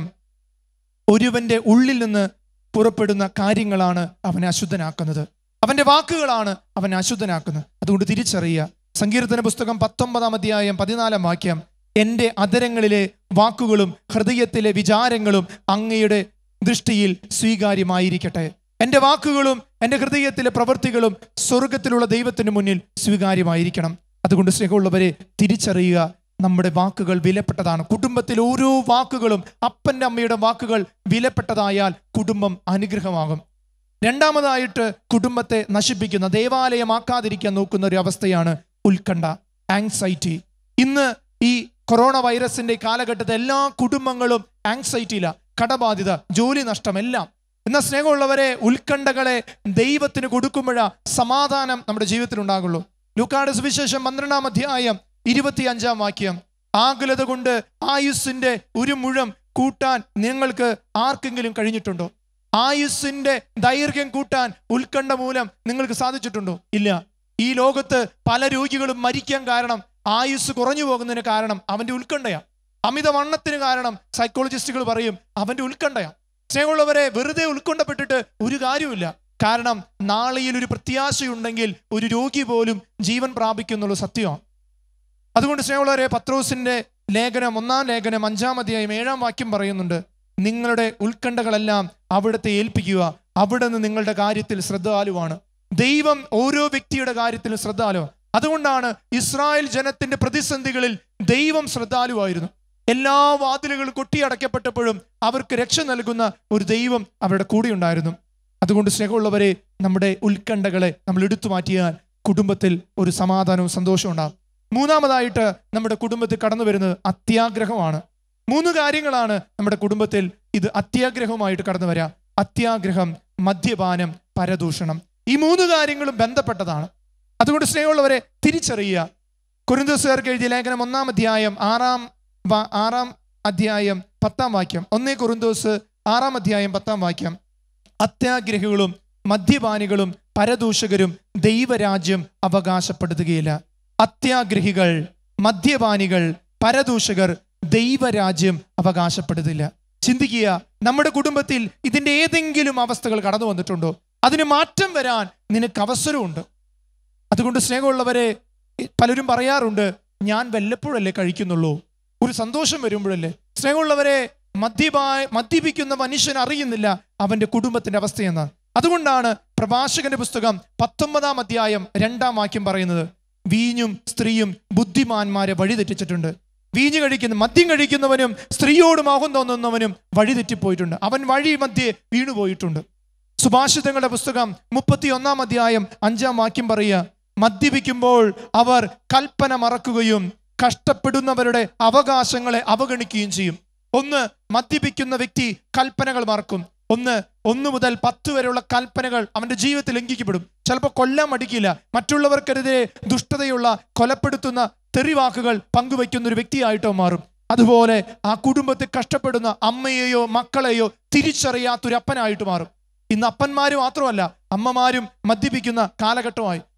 [SPEAKER 1] ഒരുവന്റെ ഉള്ളിൽ നിന്ന് പുറപ്പെടുന്ന കാര്യങ്ങളാണ് അവനെ അശുദ്ധനാക്കുന്നത് അവന്റെ വാക്കുകളാണ് അവനെ അശുദ്ധനാക്കുന്നത് അതുകൊണ്ട് തിരിച്ചറിയുക സങ്കീർത്തന പുസ്തകം പത്തൊമ്പതാം അധ്യായം പതിനാലാം വാക്യം എൻ്റെ അതരങ്ങളിലെ വാക്കുകളും ഹൃദയത്തിലെ വിചാരങ്ങളും അങ്ങയുടെ ദൃഷ്ടിയിൽ സ്വീകാര്യമായിരിക്കട്ടെ എൻ്റെ വാക്കുകളും എൻ്റെ ഹൃദയത്തിലെ പ്രവൃത്തികളും സ്വർഗത്തിലുള്ള ദൈവത്തിന് മുന്നിൽ സ്വീകാര്യമായിരിക്കണം അതുകൊണ്ട് സ്നേഹമുള്ളവരെ തിരിച്ചറിയുക നമ്മുടെ വാക്കുകൾ വിലപ്പെട്ടതാണ് കുടുംബത്തിൽ ഓരോ വാക്കുകളും അപ്പൻ്റെ അമ്മയുടെ വാക്കുകൾ വിലപ്പെട്ടതായാൽ കുടുംബം അനുഗ്രഹമാകും രണ്ടാമതായിട്ട് കുടുംബത്തെ നശിപ്പിക്കുന്ന ദേവാലയമാക്കാതിരിക്കാൻ നോക്കുന്ന ഒരു അവസ്ഥയാണ് ഉത്കണ്ഠ ആങ്സൈറ്റി ഇന്ന് ഈ കൊറോണ വൈറസിന്റെ കാലഘട്ടത്തിൽ എല്ലാ കുടുംബങ്ങളും ആങ്സൈറ്റിയില കടബാധിത ജോലി നഷ്ടം എല്ലാം എന്നാൽ സ്നേഹമുള്ളവരെ ഉത്കണ്ഠകളെ ദൈവത്തിന് കൊടുക്കുമ്പോഴാ സമാധാനം നമ്മുടെ ജീവിതത്തിൽ ഉണ്ടാകുള്ളൂ ലൂക്കാട് സുവിശേഷം പന്ത്രണ്ടാം അധ്യായം ഇരുപത്തി അഞ്ചാം വാക്യം ആകുലത കൊണ്ട് ആയുസ്സിന്റെ ഒരു മുഴം കൂട്ടാൻ നിങ്ങൾക്ക് ആർക്കെങ്കിലും കഴിഞ്ഞിട്ടുണ്ടോ ആയുസ്സിന്റെ ദൈർഘ്യം കൂട്ടാൻ ഉത്കണ്ഠ മൂലം നിങ്ങൾക്ക് സാധിച്ചിട്ടുണ്ടോ ഇല്ല ഈ ലോകത്ത് പല രോഗികളും മരിക്കാൻ കാരണം ആയുസ് കുറഞ്ഞു പോകുന്നതിന് കാരണം അവന്റെ ഉത്കണ്ഠയാ അമിതവണ്ണത്തിന് കാരണം സൈക്കോളജിസ്റ്റുകൾ പറയും അവന്റെ ഉത്കണ്ഠയാ സ്നേഹമുള്ളവരെ വെറുതെ ഉത്കണ്ഠപ്പെട്ടിട്ട് ഒരു കാര്യമില്ല കാരണം നാളെയിൽ ഒരു പ്രത്യാശയുണ്ടെങ്കിൽ ഒരു രോഗി പോലും ജീവൻ പ്രാപിക്കുന്നുള്ള സത്യമാണ് അതുകൊണ്ട് സ്നേഹമുള്ളവരെ പത്രോസിന്റെ ലേഖനം ഒന്നാം ലേഖനം അഞ്ചാം അധ്യായം ഏഴാം വാക്യം പറയുന്നുണ്ട് നിങ്ങളുടെ ഉത്കണ്ഠകളെല്ലാം അവിടുത്തെ ഏൽപ്പിക്കുക അവിടെ നിന്ന് നിങ്ങളുടെ കാര്യത്തിൽ ശ്രദ്ധാലുവാണ് ദൈവം ഓരോ വ്യക്തിയുടെ കാര്യത്തിലും ശ്രദ്ധാലുവാണ് അതുകൊണ്ടാണ് ഇസ്രായേൽ ജനത്തിന്റെ പ്രതിസന്ധികളിൽ ദൈവം ശ്രദ്ധാലുവായിരുന്നു എല്ലാ വാതിലുകളും കൊട്ടിയടക്കപ്പെട്ടപ്പോഴും അവർക്ക് രക്ഷ നൽകുന്ന ഒരു ദൈവം അവരുടെ കൂടെ ഉണ്ടായിരുന്നു അതുകൊണ്ട് സ്നേഹമുള്ളവരെ നമ്മുടെ ഉത്കണ്ഠകളെ നമ്മൾ എടുത്തു മാറ്റിയാൽ കുടുംബത്തിൽ ഒരു സമാധാനവും സന്തോഷവും ഉണ്ടാകും മൂന്നാമതായിട്ട് നമ്മുടെ കുടുംബത്തിൽ കടന്നു വരുന്നത് അത്യാഗ്രഹമാണ് മൂന്ന് കാര്യങ്ങളാണ് നമ്മുടെ കുടുംബത്തിൽ ഇത് അത്യാഗ്രഹമായിട്ട് കടന്നു വരാം അത്യാഗ്രഹം മദ്യപാനം പരദൂഷണം ഈ മൂന്ന് കാര്യങ്ങളും ബന്ധപ്പെട്ടതാണ് അതുകൊണ്ട് സ്നേഹമുള്ളവരെ തിരിച്ചറിയുക കുരുന്തോസുകാർക്ക് എഴുതിയ ലേഖനം ഒന്നാം അധ്യായം ആറാം വ- ആറാം അധ്യായം പത്താം വാക്യം ഒന്നേ കുറുന്തോസ് ആറാം അധ്യായം പത്താം വാക്യം അത്യാഗ്രഹികളും മദ്യപാനികളും പരദൂഷകരും ദൈവരാജ്യം അവകാശപ്പെടുത്തുകയില്ല അത്യാഗ്രഹികൾ മദ്യപാനികൾ പരദൂഷകർ ദൈവരാജ്യം അവകാശപ്പെടുത്തില്ല ചിന്തിക്കുക നമ്മുടെ കുടുംബത്തിൽ ഇതിന്റെ ഏതെങ്കിലും അവസ്ഥകൾ കടന്നു വന്നിട്ടുണ്ടോ അതിന് മാറ്റം വരാൻ നിനക്ക് അവസരമുണ്ട് അതുകൊണ്ട് സ്നേഹമുള്ളവരെ ഇ- പലരും പറയാറുണ്ട് ഞാൻ വല്ലപ്പോഴല്ലേ കഴിക്കുന്നുള്ളൂ ഒരു സന്തോഷം വരുമ്പോഴല്ലേ സ്നേഹമുള്ളവരെ മദ്യപാ മദ്യപിക്കുന്ന മനുഷ്യൻ അറിയുന്നില്ല അവന്റെ കുടുംബത്തിന്റെ അവസ്ഥയെന്ന് അതുകൊണ്ടാണ് പ്രഭാഷകന്റെ പുസ്തകം പത്തൊമ്പതാം അധ്യായം രണ്ടാം വാക്യം പറയുന്നത് വീഞ്ഞും സ്ത്രീയും ബുദ്ധിമാന്മാരെ വഴിതെറ്റിച്ചിട്ടുണ്ട് വീഞ്ഞ് കഴിക്കുന്ന മദ്യം കഴിക്കുന്നവനും സ്ത്രീയോട് മോഹം തോന്നുന്നവനും വഴിതെറ്റിപ്പോയിട്ടുണ്ട് അവൻ വഴി മധ്യേ വീണുപോയിട്ടുണ്ട് സുഭാഷിതങ്ങളുടെ പുസ്തകം മുപ്പത്തി ഒന്നാം അധ്യായം അഞ്ചാം വാക്യം പറയുക മദ്യപിക്കുമ്പോൾ അവർ കൽപ്പന മറക്കുകയും കഷ്ടപ്പെടുന്നവരുടെ അവകാശങ്ങളെ അവഗണിക്കുകയും ചെയ്യും ഒന്ന് മദ്യപിക്കുന്ന വ്യക്തി കൽപ്പനകൾ മറക്കും ഒന്ന് ഒന്ന് മുതൽ പത്ത് വരെയുള്ള കൽപ്പനകൾ അവന്റെ ജീവിതത്തിൽ ലംഘിക്കപ്പെടും ചിലപ്പോൾ കൊല്ലാൻ മടിക്കില്ല മറ്റുള്ളവർക്കെതിരെ ദുഷ്ടതയുള്ള കൊലപ്പെടുത്തുന്ന തെറിവാക്കുകൾ പങ്കുവയ്ക്കുന്ന ഒരു വ്യക്തിയായിട്ടോ മാറും അതുപോലെ ആ കുടുംബത്തിൽ കഷ്ടപ്പെടുന്ന അമ്മയെയോ മക്കളെയോ തിരിച്ചറിയാത്തൊരു അപ്പനായിട്ട് മാറും ഇന്ന് അപ്പന്മാര് മാത്രമല്ല അമ്മമാരും മദ്യപിക്കുന്ന കാലഘട്ടമായി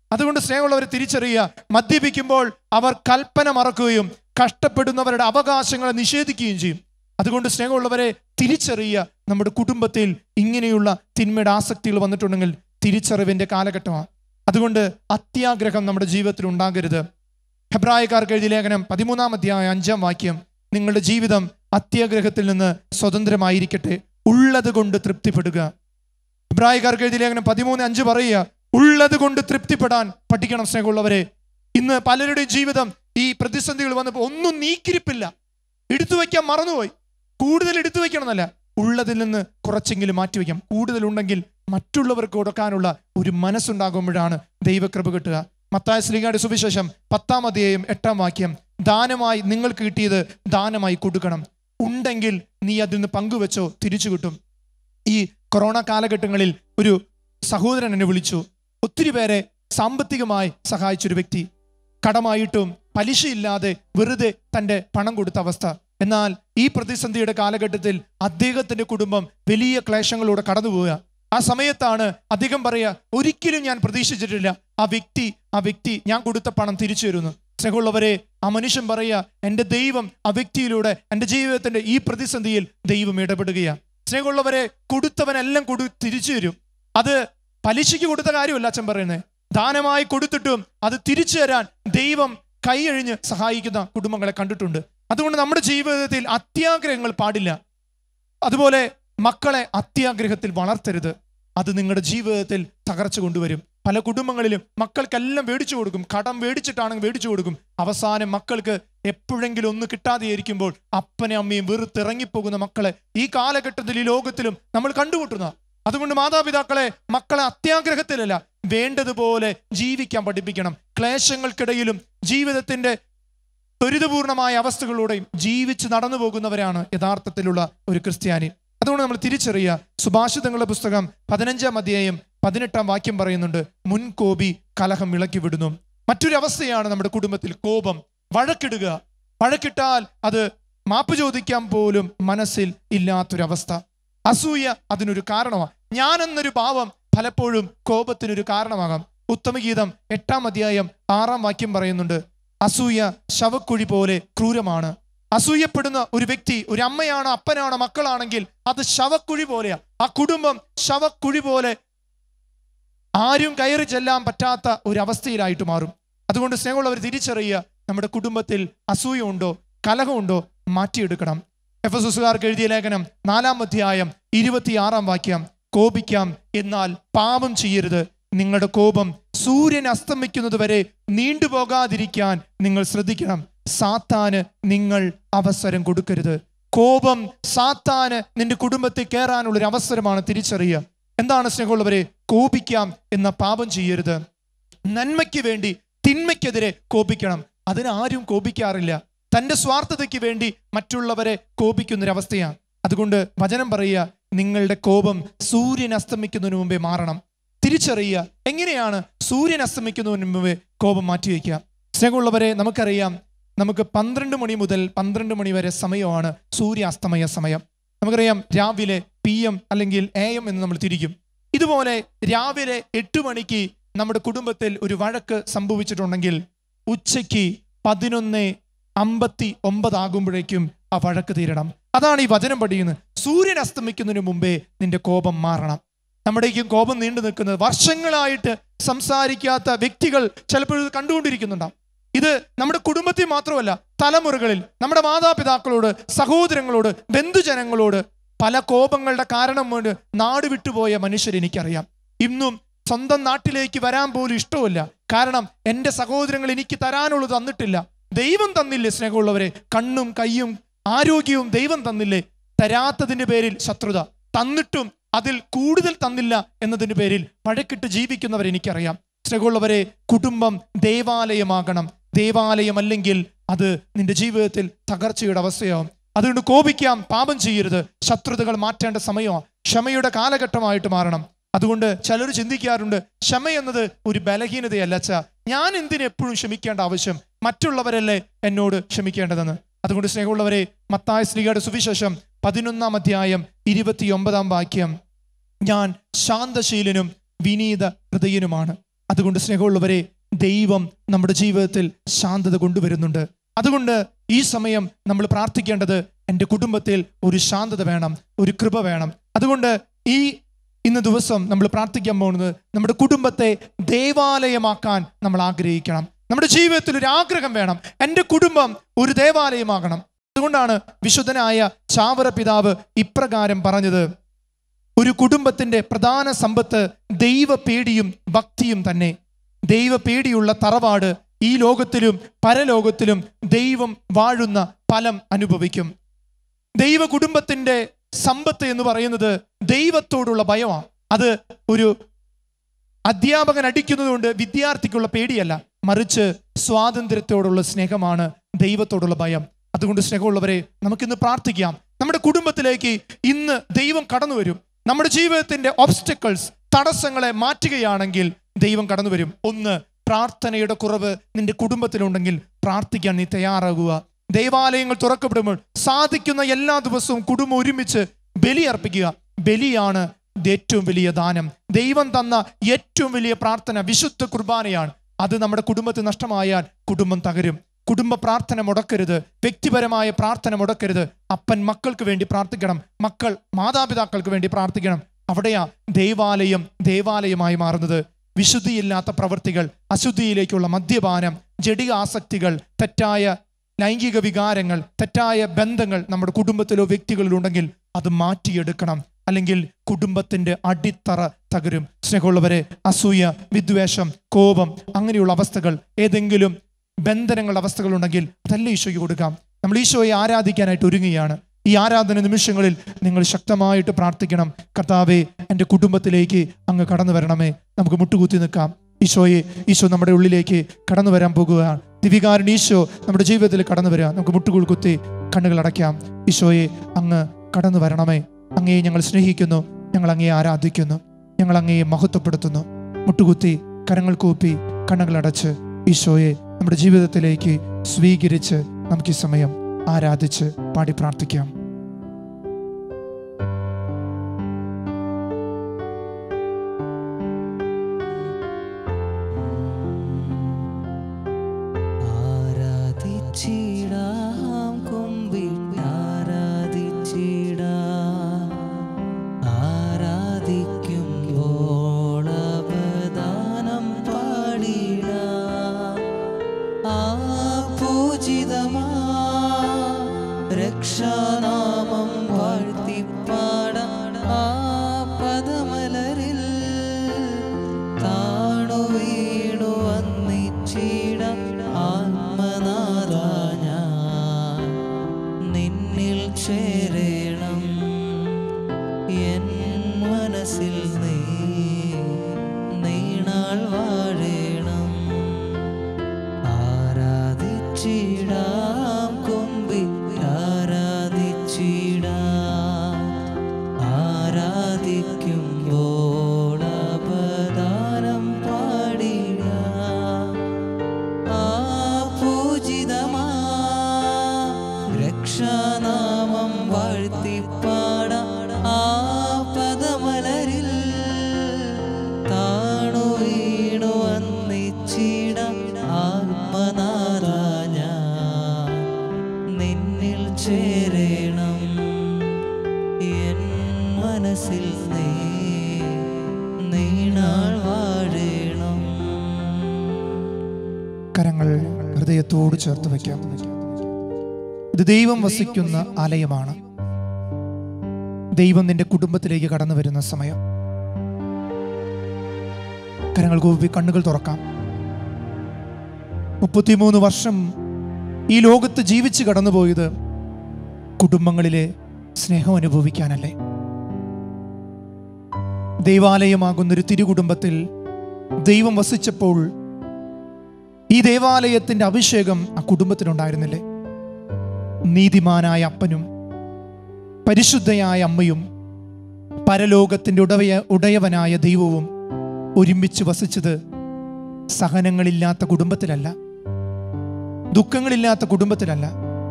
[SPEAKER 1] അതുകൊണ്ട് സ്നേഹമുള്ളവരെ തിരിച്ചറിയുക മദ്യപിക്കുമ്പോൾ അവർ കൽപ്പന മറക്കുകയും കഷ്ടപ്പെടുന്നവരുടെ അവകാശങ്ങളെ നിഷേധിക്കുകയും ചെയ്യും അതുകൊണ്ട് സ്നേഹമുള്ളവരെ തിരിച്ചറിയുക നമ്മുടെ കുടുംബത്തിൽ ഇങ്ങനെയുള്ള തിന്മയുടെ ആസക്തികൾ വന്നിട്ടുണ്ടെങ്കിൽ തിരിച്ചറിവിന്റെ കാലഘട്ടമാണ് അതുകൊണ്ട് അത്യാഗ്രഹം നമ്മുടെ ജീവിതത്തിൽ ഉണ്ടാകരുത് ഹെബ്രായക്കാർക്ക് എഴുതിയ ലേഖനം പതിമൂന്നാം അധ്യായം അഞ്ചാം വാക്യം നിങ്ങളുടെ ജീവിതം അത്യാഗ്രഹത്തിൽ നിന്ന് സ്വതന്ത്രമായിരിക്കട്ടെ ഉള്ളത് കൊണ്ട് തൃപ്തിപ്പെടുക ഹെബ്രായക്കാർക്ക് എഴുതിയ ലേഖനം പതിമൂന്ന് അഞ്ച് പറയുക ഉള്ളത് കൊണ്ട് തൃപ്തിപ്പെടാൻ പഠിക്കണം സ്നേഹമുള്ളവരെ ഇന്ന് പലരുടെയും ജീവിതം ഈ പ്രതിസന്ധികൾ വന്നപ്പോൾ ഒന്നും നീക്കിരിപ്പില്ല എടുത്തു വയ്ക്കാൻ മറന്നുപോയി കൂടുതൽ എടുത്തു വയ്ക്കണമെന്നല്ല ഉള്ളതിൽ നിന്ന് കുറച്ചെങ്കിലും മാറ്റിവെക്കാം കൂടുതൽ ഉണ്ടെങ്കിൽ മറ്റുള്ളവർക്ക് കൊടുക്കാനുള്ള ഒരു മനസ്സുണ്ടാകുമ്പോഴാണ് ദൈവകൃപ കിട്ടുക മത്തായ ശ്രീകാട് സുവിശേഷം പത്താം അധ്യായം എട്ടാം വാക്യം ദാനമായി നിങ്ങൾക്ക് കിട്ടിയത് ദാനമായി കൊടുക്കണം ഉണ്ടെങ്കിൽ നീ അതിൽ നിന്ന് പങ്കുവെച്ചോ തിരിച്ചു കിട്ടും ഈ കൊറോണ കാലഘട്ടങ്ങളിൽ ഒരു സഹോദരൻ എന്നെ വിളിച്ചു ഒത്തിരി പേരെ സാമ്പത്തികമായി സഹായിച്ചൊരു വ്യക്തി കടമായിട്ടും പലിശയില്ലാതെ വെറുതെ തന്റെ പണം കൊടുത്ത അവസ്ഥ എന്നാൽ ഈ പ്രതിസന്ധിയുടെ കാലഘട്ടത്തിൽ അദ്ദേഹത്തിന്റെ കുടുംബം വലിയ ക്ലേശങ്ങളിലൂടെ കടന്നുപോവുക ആ സമയത്താണ് അദ്ദേഹം പറയുക ഒരിക്കലും ഞാൻ പ്രതീക്ഷിച്ചിട്ടില്ല ആ വ്യക്തി ആ വ്യക്തി ഞാൻ കൊടുത്ത പണം തിരിച്ചു തരുന്നു സ്നേഹമുള്ളവരെ ആ മനുഷ്യൻ പറയുക എൻ്റെ ദൈവം ആ വ്യക്തിയിലൂടെ എൻ്റെ ജീവിതത്തിന്റെ ഈ പ്രതിസന്ധിയിൽ ദൈവം ഇടപെടുകയാണ് സ്നേഹമുള്ളവരെ കൊടുത്തവനെല്ലാം കൊടു തിരിച്ചു തരും അത് പലിശയ്ക്ക് കൊടുത്ത കാര്യമല്ല അച്ഛൻ പറയുന്നത് ദാനമായി കൊടുത്തിട്ടും അത് തിരിച്ചു തരാൻ ദൈവം കൈയഴിഞ്ഞ് സഹായിക്കുന്ന കുടുംബങ്ങളെ കണ്ടിട്ടുണ്ട് അതുകൊണ്ട് നമ്മുടെ ജീവിതത്തിൽ അത്യാഗ്രഹങ്ങൾ പാടില്ല അതുപോലെ മക്കളെ അത്യാഗ്രഹത്തിൽ വളർത്തരുത് അത് നിങ്ങളുടെ ജീവിതത്തിൽ തകർച്ച കൊണ്ടുവരും പല കുടുംബങ്ങളിലും മക്കൾക്കെല്ലാം മേടിച്ചു കൊടുക്കും കടം മേടിച്ചിട്ടാണെങ്കിൽ മേടിച്ചു കൊടുക്കും അവസാനം മക്കൾക്ക് എപ്പോഴെങ്കിലും ഒന്ന് കിട്ടാതെയിരിക്കുമ്പോൾ അപ്പനെ അമ്മയും വെറുത്തിറങ്ങിപ്പോകുന്ന മക്കളെ ഈ കാലഘട്ടത്തിൽ ഈ ലോകത്തിലും നമ്മൾ കണ്ടുമുട്ടുന്ന അതുകൊണ്ട് മാതാപിതാക്കളെ മക്കളെ അത്യാഗ്രഹത്തിലല്ല വേണ്ടതുപോലെ ജീവിക്കാൻ പഠിപ്പിക്കണം ക്ലേശങ്ങൾക്കിടയിലും ജീവിതത്തിന്റെ ത്വരിതപൂർണമായ അവസ്ഥകളിലൂടെയും ജീവിച്ച് നടന്നു പോകുന്നവരാണ് യഥാർത്ഥത്തിലുള്ള ഒരു ക്രിസ്ത്യാനി അതുകൊണ്ട് നമ്മൾ തിരിച്ചറിയുക സുഭാഷിതങ്ങളുടെ പുസ്തകം പതിനഞ്ചാം അധ്യായം പതിനെട്ടാം വാക്യം പറയുന്നുണ്ട് മുൻകോപി കലഹം ഇളക്കി വിടുന്നു മറ്റൊരു അവസ്ഥയാണ് നമ്മുടെ കുടുംബത്തിൽ കോപം വഴക്കിടുക വഴക്കിട്ടാൽ അത് മാപ്പ് ചോദിക്കാൻ പോലും മനസ്സിൽ ഇല്ലാത്തൊരവസ്ഥ അസൂയ അതിനൊരു കാരണമാണ് ഞാൻ എന്നൊരു ഭാവം പലപ്പോഴും കോപത്തിനൊരു കാരണമാകാം ഉത്തമഗീതം എട്ടാം അധ്യായം ആറാം വാക്യം പറയുന്നുണ്ട് അസൂയ ശവക്കുഴി പോലെ ക്രൂരമാണ് അസൂയപ്പെടുന്ന ഒരു വ്യക്തി ഒരു അമ്മയാണോ അപ്പനാണോ മക്കളാണെങ്കിൽ അത് ശവക്കുഴി പോലെയാ ആ കുടുംബം ശവക്കുഴി പോലെ ആരും കയറി ചെല്ലാൻ പറ്റാത്ത ഒരു അവസ്ഥയിലായിട്ട് മാറും അതുകൊണ്ട് സ്നേഹമുള്ളവർ തിരിച്ചറിയുക നമ്മുടെ കുടുംബത്തിൽ അസൂയ ഉണ്ടോ കലഹമുണ്ടോ മാറ്റിയെടുക്കണം എഫ് എസ് എസുകാർക്ക് എഴുതിയ ലേഖനം നാലാം അധ്യായം ഇരുപത്തിയാറാം വാക്യം കോപിക്കാം എന്നാൽ പാപം ചെയ്യരുത് നിങ്ങളുടെ കോപം സൂര്യൻ അസ്തമിക്കുന്നത് വരെ നീണ്ടുപോകാതിരിക്കാൻ നിങ്ങൾ ശ്രദ്ധിക്കണം സാത്താന് നിങ്ങൾ അവസരം കൊടുക്കരുത് കോപം സാത്താന് നിന്റെ കുടുംബത്തിൽ കയറാനുള്ള ഒരു അവസരമാണ് തിരിച്ചറിയുക എന്താണ് സ്നേഹമുള്ളവരെ കോപിക്കാം എന്ന പാപം ചെയ്യരുത് നന്മയ്ക്ക് വേണ്ടി തിന്മയ്ക്കെതിരെ കോപിക്കണം അതിനാരും കോപിക്കാറില്ല തന്റെ സ്വാർത്ഥതയ്ക്ക് വേണ്ടി മറ്റുള്ളവരെ കോപിക്കുന്നൊരവസ്ഥയാണ് അതുകൊണ്ട് വചനം പറയുക നിങ്ങളുടെ കോപം സൂര്യൻ അസ്തമിക്കുന്നതിന് മുമ്പേ മാറണം തിരിച്ചറിയുക എങ്ങനെയാണ് സൂര്യൻ അസ്തമിക്കുന്നതിന് മുമ്പേ കോപം മാറ്റിവെക്കുക സ്നേഹമുള്ളവരെ നമുക്കറിയാം നമുക്ക് പന്ത്രണ്ട് മണി മുതൽ പന്ത്രണ്ട് മണി വരെ സമയമാണ് സൂര്യാസ്തമയ സമയം നമുക്കറിയാം രാവിലെ പി എം അല്ലെങ്കിൽ എ എം എന്ന് നമ്മൾ തിരിക്കും ഇതുപോലെ രാവിലെ എട്ട് മണിക്ക് നമ്മുടെ കുടുംബത്തിൽ ഒരു വഴക്ക് സംഭവിച്ചിട്ടുണ്ടെങ്കിൽ ഉച്ചയ്ക്ക് പതിനൊന്ന് അമ്പത്തി ഒമ്പതാകുമ്പോഴേക്കും ആ വഴക്ക് തീരണം അതാണ് ഈ വചനം പഠിക്കുന്നത് സൂര്യൻ അസ്തമിക്കുന്നതിന് മുമ്പേ നിന്റെ കോപം മാറണം നമ്മുടേക്കും കോപം നീണ്ടു നിൽക്കുന്നത് വർഷങ്ങളായിട്ട് സംസാരിക്കാത്ത വ്യക്തികൾ ചിലപ്പോൾ ഇത് കണ്ടുകൊണ്ടിരിക്കുന്നുണ്ടാവും ഇത് നമ്മുടെ കുടുംബത്തിൽ മാത്രമല്ല തലമുറകളിൽ നമ്മുടെ മാതാപിതാക്കളോട് സഹോദരങ്ങളോട് ബന്ധുജനങ്ങളോട് പല കോപങ്ങളുടെ കാരണം കൊണ്ട് നാട് വിട്ടുപോയ മനുഷ്യർ എനിക്കറിയാം ഇന്നും സ്വന്തം നാട്ടിലേക്ക് വരാൻ പോലും ഇഷ്ടമില്ല കാരണം എൻ്റെ സഹോദരങ്ങൾ എനിക്ക് തരാനുള്ളത് തന്നിട്ടില്ല ദൈവം തന്നില്ലേ സ്നേഹമുള്ളവരെ കണ്ണും കയ്യും ആരോഗ്യവും ദൈവം തന്നില്ലേ തരാത്തതിന്റെ പേരിൽ ശത്രുത തന്നിട്ടും അതിൽ കൂടുതൽ തന്നില്ല എന്നതിന്റെ പേരിൽ വഴക്കിട്ട് ജീവിക്കുന്നവർ എനിക്കറിയാം സ്നേഹമുള്ളവരെ കുടുംബം ദേവാലയമാകണം ദേവാലയമല്ലെങ്കിൽ അത് നിന്റെ ജീവിതത്തിൽ തകർച്ചയുടെ അവസ്ഥയാവും അതുകൊണ്ട് കോപിക്കാം പാപം ചെയ്യരുത് ശത്രുതകൾ മാറ്റേണ്ട സമയമാണ് ക്ഷമയുടെ കാലഘട്ടമായിട്ട് മാറണം അതുകൊണ്ട് ചിലർ ചിന്തിക്കാറുണ്ട് ക്ഷമ എന്നത് ഒരു ബലഹീനതയല്ല അച്ഛ ഞാൻ എന്തിന് എപ്പോഴും ക്ഷമിക്കേണ്ട ആവശ്യം മറ്റുള്ളവരല്ലേ എന്നോട് ക്ഷമിക്കേണ്ടതെന്ന് അതുകൊണ്ട് സ്നേഹമുള്ളവരെ മത്തായ ശ്രീയുടെ സുവിശേഷം പതിനൊന്നാം അധ്യായം ഇരുപത്തിയൊമ്പതാം വാക്യം ഞാൻ ശാന്തശീലനും വിനീത ഹൃദയനുമാണ് അതുകൊണ്ട് സ്നേഹമുള്ളവരെ ദൈവം നമ്മുടെ ജീവിതത്തിൽ ശാന്തത കൊണ്ടുവരുന്നുണ്ട് അതുകൊണ്ട് ഈ സമയം നമ്മൾ പ്രാർത്ഥിക്കേണ്ടത് എൻ്റെ കുടുംബത്തിൽ ഒരു ശാന്തത വേണം ഒരു കൃപ വേണം അതുകൊണ്ട് ഈ ഇന്ന് ദിവസം നമ്മൾ പ്രാർത്ഥിക്കാൻ പോകുന്നത് നമ്മുടെ കുടുംബത്തെ ദേവാലയമാക്കാൻ നമ്മൾ ആഗ്രഹിക്കണം നമ്മുടെ ജീവിതത്തിൽ ഒരു ആഗ്രഹം വേണം എൻ്റെ കുടുംബം ഒരു ദേവാലയമാകണം അതുകൊണ്ടാണ് വിശുദ്ധനായ ചാവറ പിതാവ് ഇപ്രകാരം പറഞ്ഞത് ഒരു കുടുംബത്തിന്റെ പ്രധാന സമ്പത്ത് ദൈവപേടിയും ഭക്തിയും തന്നെ ദൈവപേടിയുള്ള തറവാട് ഈ ലോകത്തിലും പരലോകത്തിലും ദൈവം വാഴുന്ന ഫലം അനുഭവിക്കും ദൈവ കുടുംബത്തിന്റെ സമ്പത്ത് എന്ന് പറയുന്നത് ദൈവത്തോടുള്ള ഭയമാണ് അത് ഒരു അധ്യാപകൻ അടിക്കുന്നതുകൊണ്ട് വിദ്യാർത്ഥിക്കുള്ള പേടിയല്ല മറിച്ച് സ്വാതന്ത്ര്യത്തോടുള്ള സ്നേഹമാണ് ദൈവത്തോടുള്ള ഭയം അതുകൊണ്ട് സ്നേഹമുള്ളവരെ നമുക്കിന്ന് പ്രാർത്ഥിക്കാം നമ്മുടെ കുടുംബത്തിലേക്ക് ഇന്ന് ദൈവം കടന്നു വരും നമ്മുടെ ജീവിതത്തിന്റെ ഒബ്സ്റ്റക്കിൾസ് തടസ്സങ്ങളെ മാറ്റുകയാണെങ്കിൽ ദൈവം കടന്നു വരും ഒന്ന് പ്രാർത്ഥനയുടെ കുറവ് നിന്റെ കുടുംബത്തിലുണ്ടെങ്കിൽ പ്രാർത്ഥിക്കാൻ നീ തയ്യാറാകുക ദൈവാലയങ്ങൾ തുറക്കപ്പെടുമ്പോൾ സാധിക്കുന്ന എല്ലാ ദിവസവും കുടുംബം ഒരുമിച്ച് ബലി അർപ്പിക്കുക ബലിയാണ് ഏറ്റവും വലിയ ദാനം ദൈവം തന്ന ഏറ്റവും വലിയ പ്രാർത്ഥന വിശുദ്ധ കുർബാനയാണ് അത് നമ്മുടെ കുടുംബത്തിൽ നഷ്ടമായാൽ കുടുംബം തകരും കുടുംബ പ്രാർത്ഥന മുടക്കരുത് വ്യക്തിപരമായ പ്രാർത്ഥന മുടക്കരുത് അപ്പൻ മക്കൾക്ക് വേണ്ടി പ്രാർത്ഥിക്കണം മക്കൾ മാതാപിതാക്കൾക്ക് വേണ്ടി പ്രാർത്ഥിക്കണം അവിടെയാ ദൈവാലയം ദേവാലയമായി മാറുന്നത് വിശുദ്ധിയില്ലാത്ത പ്രവൃത്തികൾ അശുദ്ധിയിലേക്കുള്ള മദ്യപാനം ജടിക ആസക്തികൾ തെറ്റായ ലൈംഗിക വികാരങ്ങൾ തെറ്റായ ബന്ധങ്ങൾ നമ്മുടെ കുടുംബത്തിലോ വ്യക്തികളിലോ ഉണ്ടെങ്കിൽ അത് മാറ്റിയെടുക്കണം അല്ലെങ്കിൽ കുടുംബത്തിന്റെ അടിത്തറ തകരും സ്നേഹമുള്ളവരെ അസൂയ വിദ്വേഷം കോപം അങ്ങനെയുള്ള അവസ്ഥകൾ ഏതെങ്കിലും ബന്ധനങ്ങളുടെ അവസ്ഥകളുണ്ടെങ്കിൽ അതെല്ലാം ഈശോയ്ക്ക് കൊടുക്കാം നമ്മൾ ഈശോയെ ആരാധിക്കാനായിട്ട് ഒരുങ്ങുകയാണ് ഈ ആരാധന നിമിഷങ്ങളിൽ നിങ്ങൾ ശക്തമായിട്ട് പ്രാർത്ഥിക്കണം കർത്താവെ എൻ്റെ കുടുംബത്തിലേക്ക് അങ്ങ് കടന്നു വരണമേ നമുക്ക് മുട്ടുകുത്തി നിൽക്കാം ഈശോയെ ഈശോ നമ്മുടെ ഉള്ളിലേക്ക് കടന്നു വരാൻ പോകുകയാണ് ദിവികാരൻ ഈശോ നമ്മുടെ ജീവിതത്തിൽ കടന്നു വരിക നമുക്ക് മുട്ടുകുൾ കുത്തി കണ്ണുകൾ അടയ്ക്കാം ഈശോയെ അങ്ങ് കടന്നു വരണമേ അങ്ങയെ ഞങ്ങൾ സ്നേഹിക്കുന്നു ഞങ്ങൾ അങ്ങയെ ആരാധിക്കുന്നു ഞങ്ങൾ അങ്ങയെ മഹത്വപ്പെടുത്തുന്നു മുട്ടുകുത്തി കരങ്ങൾ കൂപ്പി കണ്ണുകൾ അടച്ച് ഈശോയെ നമ്മുടെ ജീവിതത്തിലേക്ക് സ്വീകരിച്ച് നമുക്ക് ഈ സമയം ആരാധിച്ച് പാടി പ്രാർത്ഥിക്കാം
[SPEAKER 2] ആരാധിച്ചിടാം കുമ്പിട്ടാരാധിച്ചിടാം ആരാധിക്കുമ്പോൾ അവദാനം പാടിടാം ആ പൂജിതമാ രക്ഷാനാമം വാഴ്ത്തിപ്പാടാം ആ പദമലരിൽ താണു വീണു വന്നിച്ചിടാം ആത്മനാഥ ഞാൻ നിന്നിൽ ചേരണം എൻ മനസ്സിൽ നീ നീണാൾ വാഴേണം ആരാധിച്ചിടാം കൊമ്പി ആരാധിച്ചിടാം ആരാധിക്കുമ്പോൾ അപദാനം പാടിടാം ആ പൂജിതമാ രക്ഷാനാമം വാഴ്ത്തിപ്പാടാം ആ പദമലരിൽ താണു വീണു വന്നിച്ചിടാം ആത്മനാഥ ഞാൻ നിന്നിൽ ചേരണം എൻ മനസ്സിൽ നീ നീണാൾ വാഴേണം
[SPEAKER 1] കരങ്ങൾ ഹൃദയത്തോട് ചേർത്ത് വയ്ക്കാം ഇത് ദൈവം വസിക്കുന്ന ആലയമാണ് ദൈവം നിന്റെ കുടുംബത്തിലേക്ക് കടന്നു വരുന്ന സമയം കരങ്ങൾ കൂപ്പി കണ്ണുകൾ തുറക്കാം മുപ്പത്തിമൂന്ന് വർഷം ഈ ലോകത്ത് ജീവിച്ച് കടന്നുപോയത് കുടുംബങ്ങളിലെ സ്നേഹം അനുഭവിക്കാനല്ലേ ദൈവാലയമാകുന്നൊരു തിരുകുടുംബത്തിൽ ദൈവം വസിച്ചപ്പോൾ ഈ ദേവാലയത്തിന്റെ അഭിഷേകം ആ കുടുംബത്തിനുണ്ടായിരുന്നില്ലേ നീതിമാനായ അപ്പനും പരിശുദ്ധയായ അമ്മയും പരലോകത്തിന്റെ ഉടവയ ഉടയവനായ ദൈവവും ഒരുമിച്ച് വസിച്ചത് സഹനങ്ങളില്ലാത്ത കുടുംബത്തിലല്ല ദുഃഖങ്ങളില്ലാത്ത കുടുംബത്തിലല്ല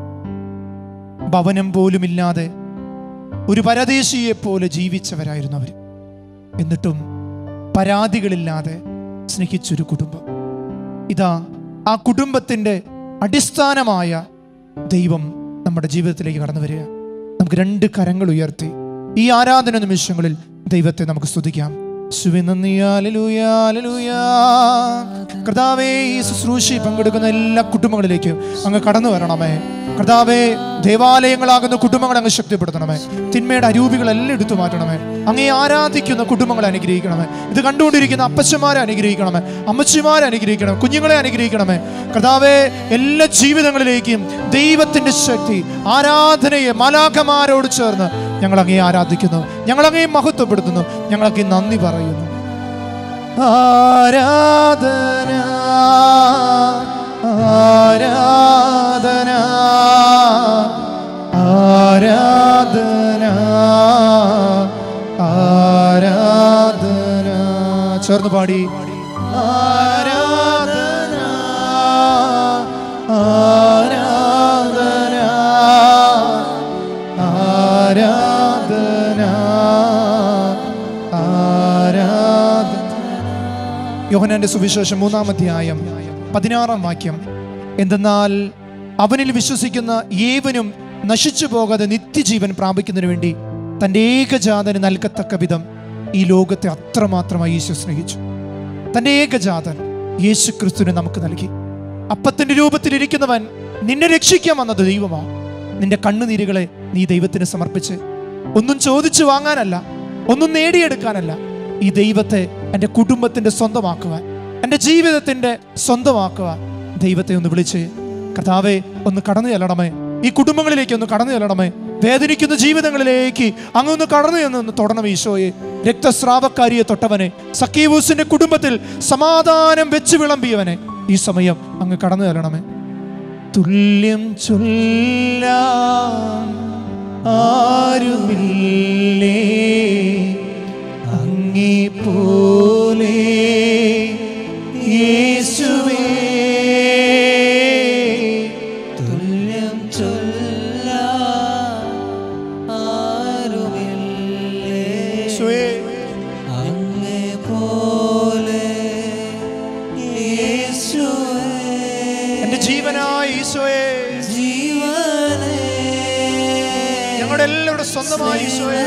[SPEAKER 1] ഭവനം പോലുമില്ലാതെ ഒരു പരദേശിയെ പോലെ ജീവിച്ചവരായിരുന്നു അവർ എന്നിട്ടും പരാതികളില്ലാതെ സ്നേഹിച്ചൊരു കുടുംബം ഇതാ ആ കുടുംബത്തിൻ്റെ അടിസ്ഥാനമായ ദൈവം നമ്മുടെ ജീവിതത്തിലേക്ക് കടന്നു വരിക നമുക്ക് രണ്ട് കരങ്ങൾ ഉയർത്തി ഈ ആരാധന നിമിഷങ്ങളിൽ ദൈവത്തെ നമുക്ക് സ്തുതിക്കാം ശുവി നന്ദി, ഹല്ലേലൂയ, ഹല്ലേലൂയ. കർത്താവേ ഈ ശുശ്രൂഷയിൽ പങ്കെടുക്കുന്ന എല്ലാ കുടുംബങ്ങളിലേക്കും അങ്ങ് കടന്നു വരണമേ കർത്താവേ ദേവാലയങ്ങളാകുന്ന കുടുംബങ്ങളെ അങ്ങ് ശക്തിപ്പെടുത്തണമേ തിന്മയുടെ അരൂപികളെല്ലാം എടുത്തു മാറ്റണമേ അങ്ങേ ആരാധിക്കുന്ന കുടുംബങ്ങളെ അനുഗ്രഹിക്കണമേ ഇത് കണ്ടുകൊണ്ടിരിക്കുന്ന അപ്പച്ചന്മാരെ അനുഗ്രഹിക്കണമേ അമ്മച്ചിമാരെ അനുഗ്രഹിക്കണമേ കുഞ്ഞുങ്ങളെ അനുഗ്രഹിക്കണമേ കർത്താവേ എല്ലാ ജീവിതങ്ങളിലേക്കും ദൈവത്തിന്റെ ശക്തി ആരാധനയെ മലാഖമാരോട് ചേർന്ന് ഞങ്ങൾ അങ്ങേ ആരാധിക്കുന്നു ഞങ്ങൾ അങ്ങേ മഹത്വപ്പെടുത്തുന്നു ഞങ്ങൾ അങ്ങേ നന്ദി പറയുന്നു ആരാധന ആരാധന ആരാധന ആരാധന ചേർന്ന് പാടി ആരാധന ആരാധന ആരാധന ആരാധന യോഹനാന്റെ സുവിശേഷം മൂന്നാം അധ്യായം പതിനാറാം വാക്യം എന്തെന്നാൽ അവനിൽ വിശ്വസിക്കുന്ന ഏവനും നശിച്ചു പോകാതെ നിത്യജീവൻ പ്രാപിക്കുന്നതിന് വേണ്ടി തൻ്റെ ഏകജാതന് നൽകത്തക്ക വിധം ഈ ലോകത്തെ അത്രമാത്രമായി ഈശോ സ്നേഹിച്ചു തൻ്റെ ഏകജാതൻ യേശു ക്രിസ്തുവിനെ നമുക്ക് നൽകി അപ്പത്തിന്റെ രൂപത്തിലിരിക്കുന്നവൻ നിന്നെ രക്ഷിക്കാൻ വന്നത് ദൈവമാണ് നിന്റെ കണ്ണുനീരുകളെ നീ ദൈവത്തിന് സമർപ്പിച്ച് ഒന്നും ചോദിച്ചു വാങ്ങാനല്ല ഒന്നും നേടിയെടുക്കാനല്ല ഈ ദൈവത്തെ എൻ്റെ കുടുംബത്തിന്റെ സ്വന്തമാക്കുവാൻ എൻ്റെ ജീവിതത്തിന്റെ സ്വന്തമാക്കുവാൻ ദൈവത്തെ ഒന്ന് വിളിച്ച് കഥാവെ ഒന്ന് കടന്നു ചെല്ലണമേ ഈ കുടുംബങ്ങളിലേക്ക് ഒന്ന് കടന്നു ചെല്ലണമേ വേദനിക്കുന്ന ജീവിതങ്ങളിലേക്ക് അങ്ങൊന്ന് കടന്നു ചെന്നൊന്ന് തൊടണം ഈശോയെ രക്തസ്രാവക്കാരിയെ തൊട്ടവനെ സക്കീവൂസിന്റെ കുടുംബത്തിൽ സമാധാനം വെച്ച് വിളമ്പിയവനെ ഈ സമയം അങ്ങ് കടന്നു ചെല്ലണമേ തുല്യം ചൊല്ലാൻ ആരുമില്ലേ അങ്ങേ പോലെ യേശുവേ
[SPEAKER 2] തുല്യം ചൊല്ല ആരുമില്ലേ
[SPEAKER 1] യേശുവേ
[SPEAKER 2] അങ്ങേ പോലെ യേശുവേ
[SPEAKER 1] എന്റെ ജീവനായ ഈശോയെ
[SPEAKER 2] ജീവനേ
[SPEAKER 1] ഞങ്ങളുടെ എല്ലാവരുടെ സ്വന്തമായ ഈശോയെ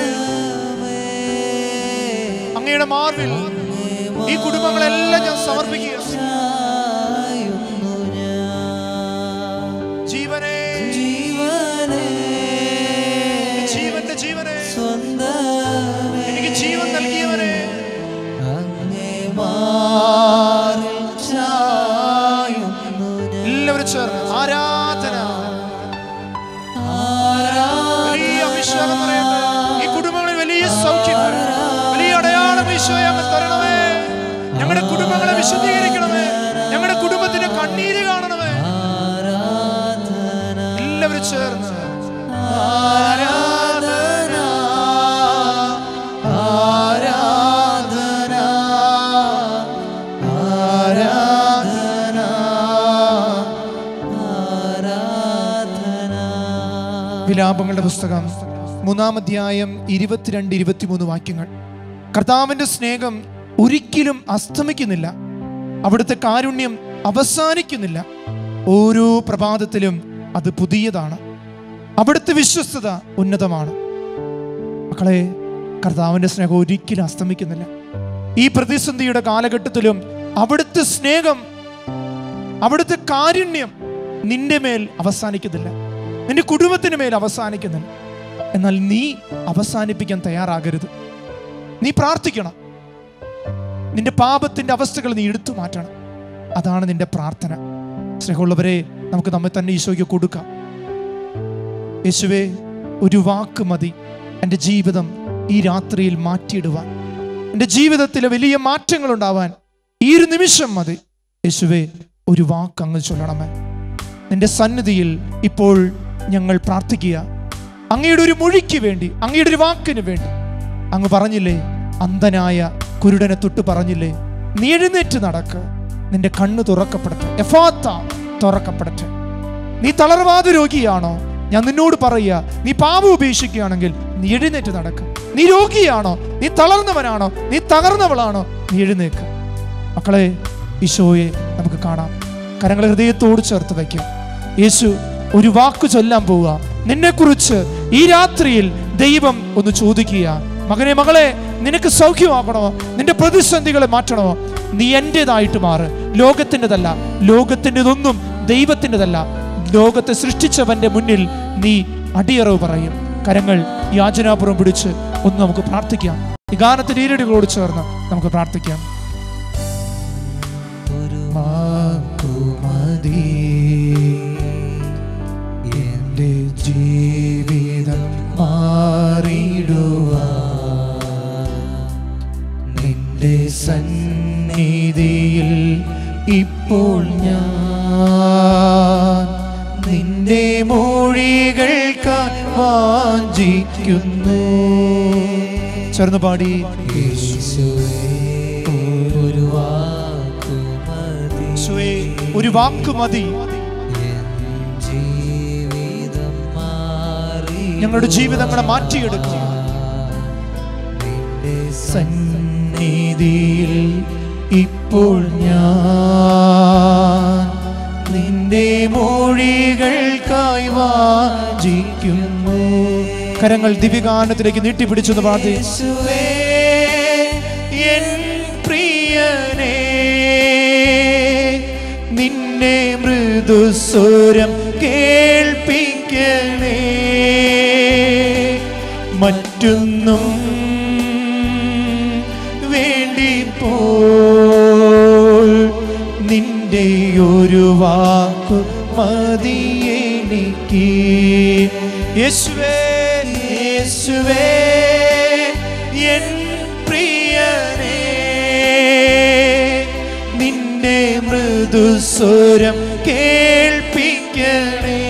[SPEAKER 1] അങ്ങയുടെ മാർവിൽ ഈ കുടുംബങ്ങളെല്ലാം ഞാൻ സമർപ്പിക്കുക
[SPEAKER 2] ആയുന്നു ഞാൻ
[SPEAKER 1] ജീവനെ
[SPEAKER 2] ജീവനേ
[SPEAKER 1] ജീവന്റെ ജീവനെ
[SPEAKER 2] സ്വന്തമേ
[SPEAKER 1] എനിക്ക് ജീവൻ നൽകിയവനെ
[SPEAKER 2] അങ്ങേ മാറിൽ ചായുന്നു ഞാൻ
[SPEAKER 1] എല്ലാവരും ചേർന്ന് ആരാധന വലിയ അഭിഷേകം പറയട്ടെ ഈ കുടുംബങ്ങളിൽ വലിയ സൗഖ്യങ്ങൾ വലിയ അടയാളം ഈശോയെ അങ്ങ് തരണമേ ഞങ്ങളുടെ കുടുംബങ്ങളെ വിശദീകരിക്കണമേ ഞങ്ങളുടെ കുടുംബത്തിന്റെ കണ്ണീര് കാണണമേ
[SPEAKER 2] ആരാധന
[SPEAKER 1] എല്ലാവരും ചേർന്ന് ആരാധന ആരാധന ആരാധന
[SPEAKER 2] ആരാധന
[SPEAKER 1] വിലാപങ്ങളുടെ പുസ്തകം മൂന്നാം അധ്യായം ഇരുപത്തിരണ്ട് ഇരുപത്തിമൂന്ന് വാക്യങ്ങൾ കർത്താവിന്റെ സ്നേഹം ഒരിക്കലും അസ്തമിക്കുന്നില്ല അവിടുത്തെ കാരുണ്യം അവസാനിക്കുന്നില്ല ഓരോ പ്രഭാതത്തിലും അത് പുതിയതാണ് അവിടുത്തെ വിശ്വസ്തത ഉന്നതമാണ് മക്കളെ കർത്താവിന്റെ സ്നേഹം ഒരിക്കലും അസ്തമിക്കുന്നില്ല ഈ പ്രതിസന്ധിയുടെ കാലഘട്ടത്തിലും അവിടുത്തെ സ്നേഹം അവിടുത്തെ കാരുണ്യം നിന്റെ മേൽ അവസാനിക്കുന്നില്ല നിന്റെ കുടുംബത്തിന് മേൽ അവസാനിക്കുന്നില്ല എന്നാൽ നീ അവസാനിപ്പിക്കാൻ തയ്യാറാകരുത് നീ പ്രാർത്ഥിക്കണം നിന്റെ പാപത്തിന്റെ അവസ്ഥകൾ നീ എടുത്തു മാറ്റണം അതാണ് നിന്റെ പ്രാർത്ഥന സ്നേഹമുള്ളവരെ നമുക്ക് നമ്മെ തന്നെ ഈശോയ്ക്ക് കൊടുക്കാം യേശുവേ ഒരു വാക്ക് മതി എൻ്റെ ജീവിതം ഈ രാത്രിയിൽ മാറ്റിയിടുവാൻ എൻ്റെ ജീവിതത്തിലെ വലിയ മാറ്റങ്ങൾ ഉണ്ടാവാൻ ഈ ഒരു നിമിഷം മതി യേശുവേ ഒരു വാക്ക് അങ്ങ് ചൊല്ലണമേ നിന്റെ സന്നിധിയിൽ ഇപ്പോൾ ഞങ്ങൾ പ്രാർത്ഥിക്കുക അങ്ങയുടെ ഒരു മൊഴിക്ക് വേണ്ടി അങ്ങയുടെ ഒരു വാക്കിന് വേണ്ടി അങ്ങ് പറഞ്ഞില്ലേ അന്ധനായ കുരുടനെ തൊട്ട് പറഞ്ഞില്ലേ നീ എഴുന്നേറ്റ് നടക്ക് നിന്റെ കണ്ണ് തുറക്കപ്പെടട്ടെ എഫാത്ത തുറക്കപ്പെടട്ടെ നീ തളർവാദ രോഗിയാണോ ഞാൻ നിന്നോട് പറയുക നീ പാപം ഉപേക്ഷിക്കുകയാണെങ്കിൽ നീ എഴുന്നേറ്റ് നടക്ക് നീ രോഗിയാണോ നീ തളർന്നവനാണോ നീ തകർന്നവളാണോ നീ എഴുന്നേക്ക് മക്കളെ ഈശോയെ നമുക്ക് കാണാം കരങ്ങളെ ഹൃദയത്തോട് ചേർത്ത് വയ്ക്കാം യേശു ഒരു വാക്ക് ചൊല്ലാൻ പോവുക നിന്നെക്കുറിച്ച് ഈ രാത്രിയിൽ ദൈവം ഒന്ന് ചോദിക്കുക മകനെ മകളെ നിനക്ക് സൗഖ്യമാക്കണോ നിന്റെ പ്രതിസന്ധികളെ മാറ്റണോ നീ എന്റേതായിട്ട് മാറ് ലോകത്തിൻ്റെതല്ല ലോകത്തിൻ്റെതൊന്നും ദൈവത്തിൻ്റെതല്ല ലോകത്തെ സൃഷ്ടിച്ചവന്റെ മുന്നിൽ നീ അടിയറവ് പറയും കരങ്ങൾ യാചനാപുരം പിടിച്ച് ഒന്ന് നമുക്ക് പ്രാർത്ഥിക്കാം ഈ ഗാനത്തിന്റെ ഈരടികളോട് ചേർന്ന് നമുക്ക് പ്രാർത്ഥിക്കാം മാക്കുമതി എന്റെ ജീവിതം മാറിടുക നിന്റെ സന്നിധിയിൽ ഇപ്പോൾ ഞാൻ നിന്റെ മൊഴികൾക്കായി വാഞ്ചിക്കുന്നു ചേർന്ന് പാടി
[SPEAKER 2] ഒരു വാക്കുമതി
[SPEAKER 1] യേശുവേ, ഒരു വാക്ക് മതി
[SPEAKER 2] ജീവിതം മാറി
[SPEAKER 1] ഞങ്ങളുടെ ജീവിതങ്ങളെ മാറ്റിയെടുക്കുക
[SPEAKER 2] നിന്റെ
[SPEAKER 1] സന്നിധിയിൽ ഇപ്പോൾ ഞാൻ നിന്റെ മൊഴികൾക്കായി വാചിക്കുന്നു കരങ്ങൾ ദിവ്യഗാനത്തിലേക്ക് നീട്ടിപ്പിടിച്ചെന്ന് പ്രാർത്ഥിച്ചുവേ എൻ പ്രിയനേ നിന്നെ മൃദുസ്വരം കേൾപ്പിക്കണേ മറ്റൊന്നും വേണ്ടിപ്പോൾ നിന്റെ ഒരു വാക്കു മതി എനിക്ക് യേശുവേ യേശുവേ എൻ പ്രിയനേ നിന്നെ മൃദുസ്വരം കേൾപ്പിക്കണേ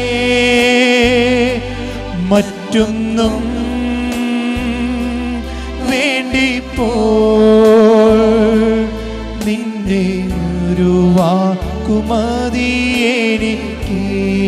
[SPEAKER 1] മറ്റൊന്നും വേണ്ടിപ്പോൾ നിന്റെ ഒരു വാക്കുമതി എനിക്ക്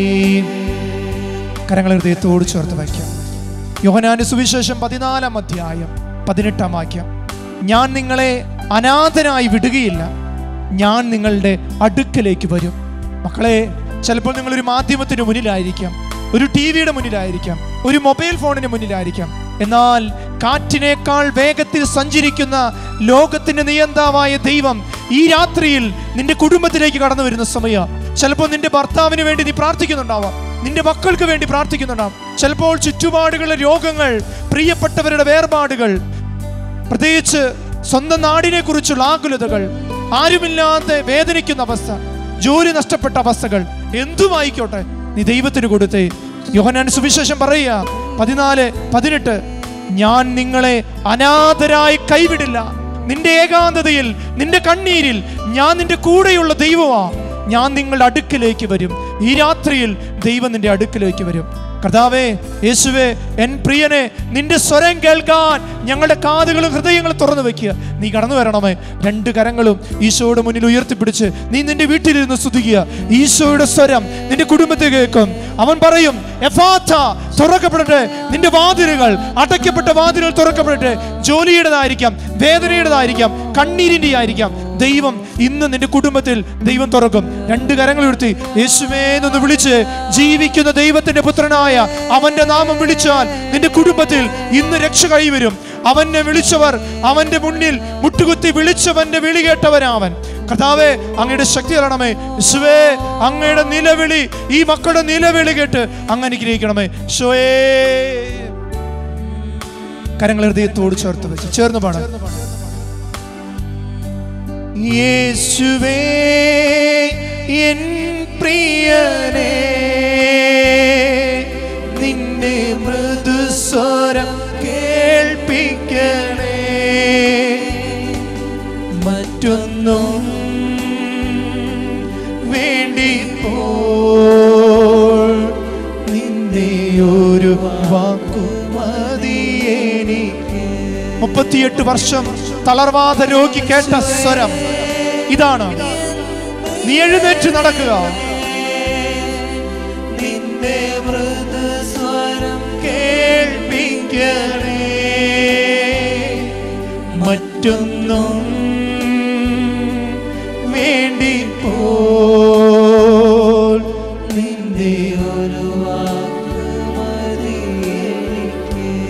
[SPEAKER 1] കരങ്ങൾ ഹൃദയത്തോട് ചേർത്ത് വയ്ക്കാം യോഹനാന്റെ സുവിശേഷം പതിനാലാം അധ്യായം പതിനെട്ടാം വാക്യം ഞാൻ നിങ്ങളെ അനാഥനായി വിടുകയില്ല ഞാൻ നിങ്ങളുടെ അടുക്കലേക്ക് വരും മക്കളെ ചിലപ്പോൾ നിങ്ങൾ ഒരു മാധ്യമത്തിന് മുന്നിലായിരിക്കാം ഒരു ടി വിയുടെ മുന്നിലായിരിക്കാം ഒരു മൊബൈൽ ഫോണിന് മുന്നിലായിരിക്കാം എന്നാൽ കാറ്റിനേക്കാൾ വേഗത്തിൽ സഞ്ചരിക്കുന്ന ലോകത്തിന്റെ നിയന്താവായ ദൈവം ഈ രാത്രിയിൽ നിന്റെ കുടുംബത്തിലേക്ക് കടന്നു വരുന്ന സമയം ചിലപ്പോൾ നിന്റെ ഭർത്താവിന് വേണ്ടി നീ പ്രാർത്ഥിക്കുന്നുണ്ടാവാം നിന്റെ മക്കൾക്ക് വേണ്ടി പ്രാർത്ഥിക്കുന്നുണ്ടാവും ചിലപ്പോൾ ചുറ്റുപാടുകളുടെ രോഗങ്ങൾ പ്രിയപ്പെട്ടവരുടെ വേർപാടുകൾ പ്രത്യേകിച്ച് സ്വന്തം നാടിനെ കുറിച്ചുള്ള ആകുലതകൾ ആരുമില്ലാതെ വേദനിക്കുന്ന അവസ്ഥ ജോലി നഷ്ടപ്പെട്ട അവസ്ഥകൾ എന്തുമായിക്കോട്ടെ നീ ദൈവത്തിന് കൊടുത്തേ യോഹനാൻ സുവിശേഷം പറയുക പതിനാല് പതിനെട്ട് ഞാൻ നിങ്ങളെ അനാഥരായി കൈവിടില്ല നിന്റെ ഏകാന്തതയിൽ നിന്റെ കണ്ണീരിൽ ഞാൻ നിന്റെ കൂടെയുള്ള ദൈവമാ ഞാൻ നിങ്ങളുടെ അടുക്കിലേക്ക് വരും ഈ രാത്രിയിൽ ദൈവം നിന്റെ അടുക്കിലേക്ക് വരും കർത്താവേ യേശുവേ എൻ പ്രിയനെ നിന്റെ സ്വരം കേൾക്കാൻ ഞങ്ങളുടെ കാതുകളും ഹൃദയങ്ങളും തുറന്നു വെക്കുക നീ കടന്നു വരണമേ രണ്ട് കരങ്ങളും ഈശോയുടെ മുന്നിൽ ഉയർത്തിപ്പിടിച്ച് നീ നിന്റെ വീട്ടിലിരുന്ന് സ്തുതിക്കുക ഈശോയുടെ സ്വരം നിന്റെ കുടുംബത്തെ കേൾക്കും അവൻ പറയും എഫാത്ത തുറക്കപ്പെടട്ടെ നിന്റെ വാതിലുകൾ അടയ്ക്കപ്പെട്ട വാതിലുകൾ തുറക്കപ്പെടട്ടെ ജോലിയുടേതായിരിക്കാം വേദനയുടേതായിരിക്കാം കണ്ണീരിൻ്റെ ആയിരിക്കാം ദൈവം ഇന്ന് നിന്റെ കുടുംബത്തിൽ ദൈവം തുറക്കും രണ്ട് കരങ്ങൾ ഉയർത്തി യേശുവേന്നൊന്ന് വിളിച്ച് ജീവിക്കുന്ന ദൈവത്തിന്റെ പുത്രനായ അവന്റെ നാമം വിളിച്ചാൽ നിന്റെ കുടുംബത്തിൽ ഇന്ന് രക്ഷ കൈവരും അവനെ വിളിച്ചവർ അവന്റെ മുന്നിൽ മുട്ടുകുത്തി വിളിച്ചവന്റെ വിളി കേട്ടവനാവൻ കർത്താവേ അങ്ങയുടെ ശക്തി തരണമേ യേശുവേ അങ്ങയുടെ നിലവിളി ഈ മക്കളുടെ നിലവിളി കേട്ട് അങ്ങ് അനുഗ്രഹിക്കണമേ ഷോയേ കരങ്ങൾ ഹൃദയത്തോട് ചേർത്ത് വെച്ച് ചേർന്ന് പാടാം യേശുവേ എൻ പ്രിയനേ നിന്റെ മൃദുസ്വരം കേൾപ്പിക്കണേ മറ്റൊന്നും വേണ്ടിപ്പോൾ നിന്റെ ഒരു വാക്കു മതി എനിക്ക് മുപ്പത്തിയെട്ട് വർഷം തളർവാദ രോഗി കേട്ട സ്വരം ഇതാണ് നീ എഴുന്നേറ്റ് നടക്കുക നിന്റെ മൃദുസ്വരം കേൾപ്പിക്കണേ മറ്റൊന്നും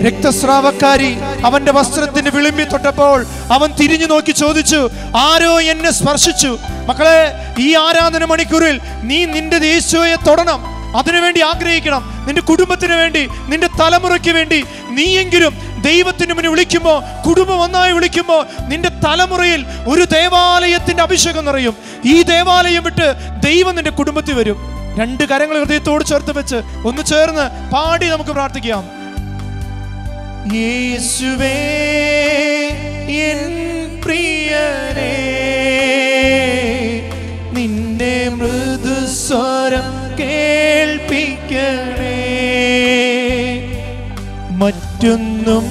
[SPEAKER 1] രക്തസ്രാവക്കാരി അവന്റെ വസ്ത്രത്തിന്റെ വിളിമ്പി തൊട്ടപ്പോൾ അവൻ തിരിഞ്ഞു നോക്കി ചോദിച്ചു ആരോ എന്നെ സ്പർശിച്ചു മക്കളെ ഈ ആരാധന മണിക്കൂറിൽ നീ നിന്റെ യേശുവയെ തൊടണം അതിനുവേണ്ടി ആഗ്രഹിക്കണം നിന്റെ കുടുംബത്തിന് വേണ്ടി നിന്റെ തലമുറയ്ക്ക് വേണ്ടി നീയെങ്കിലും ദൈവത്തിന് മുന്നിൽ വിളിക്കുമ്പോൾ കുടുംബം ഒന്നായി വിളിക്കുമ്പോൾ നിന്റെ തലമുറയിൽ ഒരു ദേവാലയത്തിന്റെ അഭിഷേകം നിറയും ഈ ദേവാലയം വിട്ട് ദൈവം നിന്റെ കുടുംബത്തിൽ വരും രണ്ട് കരങ്ങൾ ഹൃദയത്തോട് ചേർത്ത് വെച്ച് ഒന്ന് ചേർന്ന് പാടി നമുക്ക് പ്രാർത്ഥിക്കാം യേശുവേ എൻ പ്രിയനേ നിന്റെ മൃദുസ്വരം കേൾപ്പിക്കണേ മറ്റൊന്നും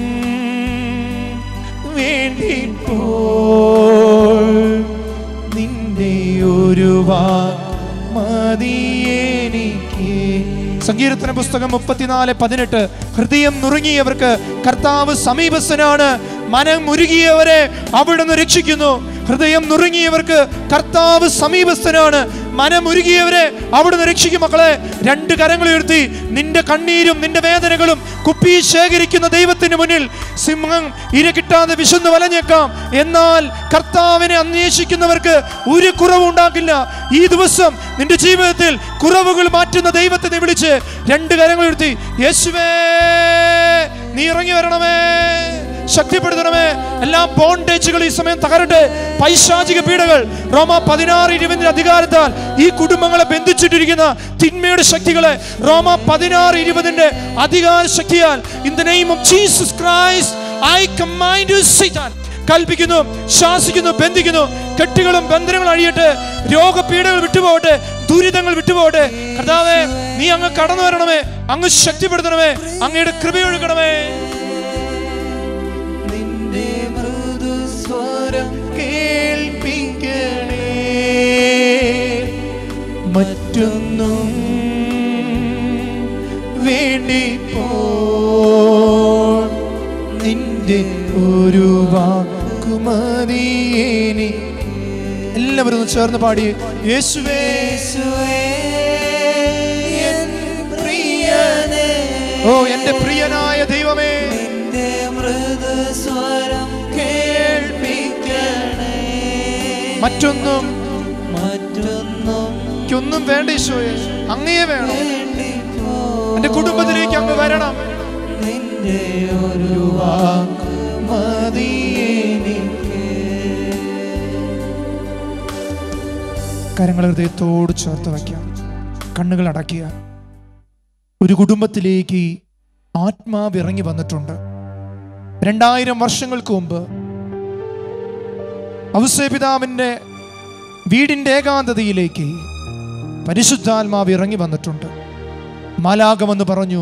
[SPEAKER 1] വേണ്ടിപ്പോൾ നിന്റെ ഒരു മതി എനിക്ക് സങ്കീർത്തന പുസ്തകം മുപ്പത്തിനാല് പതിനെട്ട് ഹൃദയം നുറുങ്ങിയവർക്ക് കർത്താവ് സമീപസ്ഥനാണ് മനം മുരുകിയവരെ അവിടുന്ന് രക്ഷിക്കുന്നു ഹൃദയം നുറുങ്ങിയവർക്ക് കർത്താവ് സമീപസ്ഥനാണ് മനമുരുകിയവരെ അവിടുന്ന് രക്ഷിക്കും മക്കളെ രണ്ട് കരങ്ങൾ ഉയർത്തി നിന്റെ കണ്ണീരും നിന്റെ വേദനകളും കുപ്പി ശേഖരിക്കുന്ന ദൈവത്തിന് മുന്നിൽ സിംഹം ഇര കിട്ടാതെ വിശന്ന് വലഞ്ഞേക്കാം എന്നാൽ കർത്താവിനെ അന്വേഷിക്കുന്നവർക്ക് ഒരു കുറവും ഉണ്ടാകില്ല ഈ ദിവസം നിന്റെ ജീവിതത്തിൽ കുറവുകൾ മാറ്റുന്ന ദൈവത്തെ നീ വിളിച്ച് രണ്ട് കരങ്ങൾ ഉയർത്തി യേശുവേ നീ ഇറങ്ങി വരണമേ ശക്തിപ്പെടുത്തണമേ എല്ലാ ബോണ്ടേജുകൾ ഈ സമയം തകരട്ടെ പൈശാചിക പീഡകൾ റോമ പതിനാറ് ഇരുപതിന്റെ അധികാരത്താൽ ഈ കുടുംബങ്ങളെ ബന്ധിച്ചിട്ടിരിക്കുന്ന തിന്മയുടെ ശക്തികളെ റോമ പതിനാറ് ഇരുപതിന്റെ അധികാര ശക്തിയാൽ in the name of Jesus Christ I command you സൈത്താൻ കൽപ്പിക്കുന്നു ശാസിക്കുന്നു ബന്ധിക്കുന്നു കെട്ടുകളും ബന്ധനങ്ങളും അഴിയട്ടെ രോഗപീഠകൾ വിട്ടുപോകട്ടെ ദുരിതങ്ങൾ വിട്ടുപോകട്ടെ കർത്താവേ നീ അങ്ങ് കടന്നു വരണമേ അങ്ങ് ശക്തിപ്പെടുത്തണമേ അങ്ങയുടെ കൃപയൊഴുകണമേ നിന്റെ മൃദുസ്വരം കേൾപ്പിക്കണേ മറ്റൊന്നും വേണ്ടി നിന്റെ ഒരു വാക്കുമതി എല്ലാവരും ഒന്ന് ചേർന്ന് പാടി യേശുവേ എൻ പ്രിയനേ ഓ എന്റെ പ്രിയനായ ദൈവമേ
[SPEAKER 3] മൃദുസ്വരം
[SPEAKER 1] കേൾപ്പിക്കണേ മറ്റൊന്നും
[SPEAKER 3] മറ്റൊന്നും
[SPEAKER 1] ഒന്നും വേണ്ട ഈശോയെ അങ്ങയെ വേണം
[SPEAKER 3] വേണ്ടിപ്പോ
[SPEAKER 1] എന്റെ കുടുംബത്തിലേക്ക് അങ്ങ് വരണം
[SPEAKER 3] നിന്റെ ഒരു വാക്ക് മതി എനിക്ക്
[SPEAKER 1] കരങ്ങൾ ഹൃദയത്തോട് ചേർത്ത് വയ്ക്കാം കണ്ണുകൾ അടയ്ക്കുക ഒരു കുടുംബത്തിലേക്ക് ആത്മാവ് ഇറങ്ങി വന്നിട്ടുണ്ട് രണ്ടായിരം വർഷങ്ങൾക്ക് മുമ്പ് ഔസേപിതാവിൻ്റെ വീടിൻ്റെ ഏകാന്തതയിലേക്ക് പരിശുദ്ധാത്മാവ് ഇറങ്ങി വന്നിട്ടുണ്ട് മാലാകമെന്ന് പറഞ്ഞു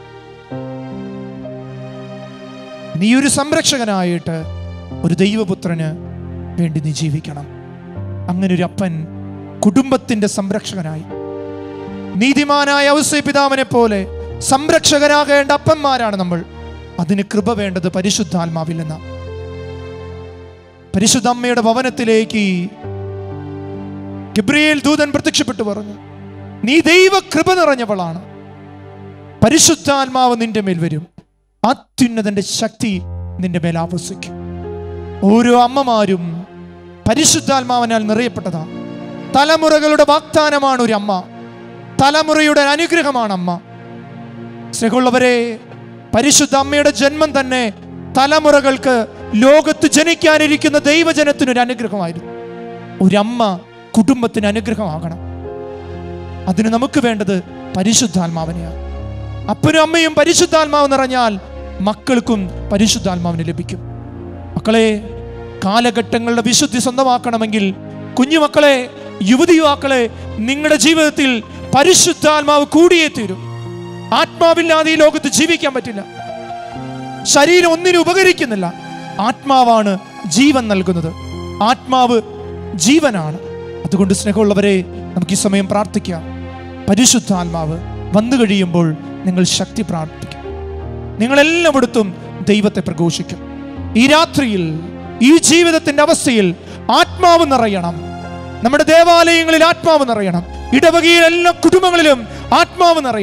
[SPEAKER 1] നീ ഒരു സംരക്ഷകനായിട്ട് ഒരു ദൈവപുത്രന് വേണ്ടി നീ ജീവിക്കണം അങ്ങനെ ഒരു അപ്പൻ കുടുംബത്തിന്റെ സംരക്ഷകനായി നീതിമാനായ ഔസേപിതാവിനെ പോലെ സംരക്ഷകരാകേണ്ട അപ്പന്മാരാണ് നമ്മൾ അതിന് കൃപ വേണ്ടത് പരിശുദ്ധാത്മാവിൽ നിന്ന് പരിശുദ്ധ അമ്മയുടെ ഭവനത്തിലേക്ക് ഗബ്രിയേൽ ദൂതൻ പ്രത്യക്ഷപ്പെട്ടു പറഞ്ഞു നീ ദൈവ കൃപ നിറഞ്ഞവളാണ് പരിശുദ്ധാത്മാവ് നിന്റെ മേൽ വരും അത്യുന്നതന്റെ ശക്തി നിന്റെ മേൽ ആവസിക്കും ഓരോ അമ്മമാരും പരിശുദ്ധാത്മാവിനാൽ നിറയപ്പെട്ടതാണ് തലമുറകളുടെ വാഗ്ദാനമാണ് ഒരു അമ്മ തലമുറയുടെ അനുഗ്രഹമാണ് അമ്മ സ്നേഹമുള്ളവരെ പരിശുദ്ധ അമ്മയുടെ ജന്മം തന്നെ തലമുറകൾക്ക് ലോകത്ത് ജനിക്കാനിരിക്കുന്ന ദൈവജനത്തിനൊരു അനുഗ്രഹമായിരുന്നു ഒരമ്മ കുടുംബത്തിന് അനുഗ്രഹമാകണം അതിന് നമുക്ക് വേണ്ടത് പരിശുദ്ധാത്മാവിനെയാണ് അപ്പനും അമ്മയും പരിശുദ്ധാത്മാവ് നിറഞ്ഞാൽ മക്കൾക്കും പരിശുദ്ധാത്മാവിന് ലഭിക്കും മക്കളെ കാലഘട്ടങ്ങളുടെ വിശുദ്ധി സ്വന്തമാക്കണമെങ്കിൽ കുഞ്ഞുമക്കളെ യുവതി യുവാക്കളെ നിങ്ങളുടെ ജീവിതത്തിൽ പരിശുദ്ധാത്മാവ് കൂടിയേ തീരും ആത്മാവില്ലാതെ ഈ ലോകത്ത് ജീവിക്കാൻ പറ്റില്ല ശരീരം ഒന്നിനും ഉപകരിക്കുന്നില്ല ആത്മാവാണ് ജീവൻ നൽകുന്നത് ആത്മാവ് ജീവനാണ് അതുകൊണ്ട് സ്നേഹമുള്ളവരെ നമുക്ക് ഈ സമയം പ്രാർത്ഥിക്കാം പരിശുദ്ധാത്മാവ് വന്നു കഴിയുമ്പോൾ നിങ്ങൾ ശക്തി പ്രാർത്ഥിക്കും നിങ്ങളെല്ലായിടത്തും ദൈവത്തെ പ്രഘോഷിക്കും ഈ രാത്രിയിൽ ഈ ജീവിതത്തിന്റെ അവസ്ഥയിൽ ആത്മാവ് നിറയണം നമ്മുടെ ദേവാലയങ്ങളിൽ ആത്മാവ് നിറയണം ഇടവകയിൽ എല്ലാ കുടുംബങ്ങളിലും ആത്മാവ് നിറയണം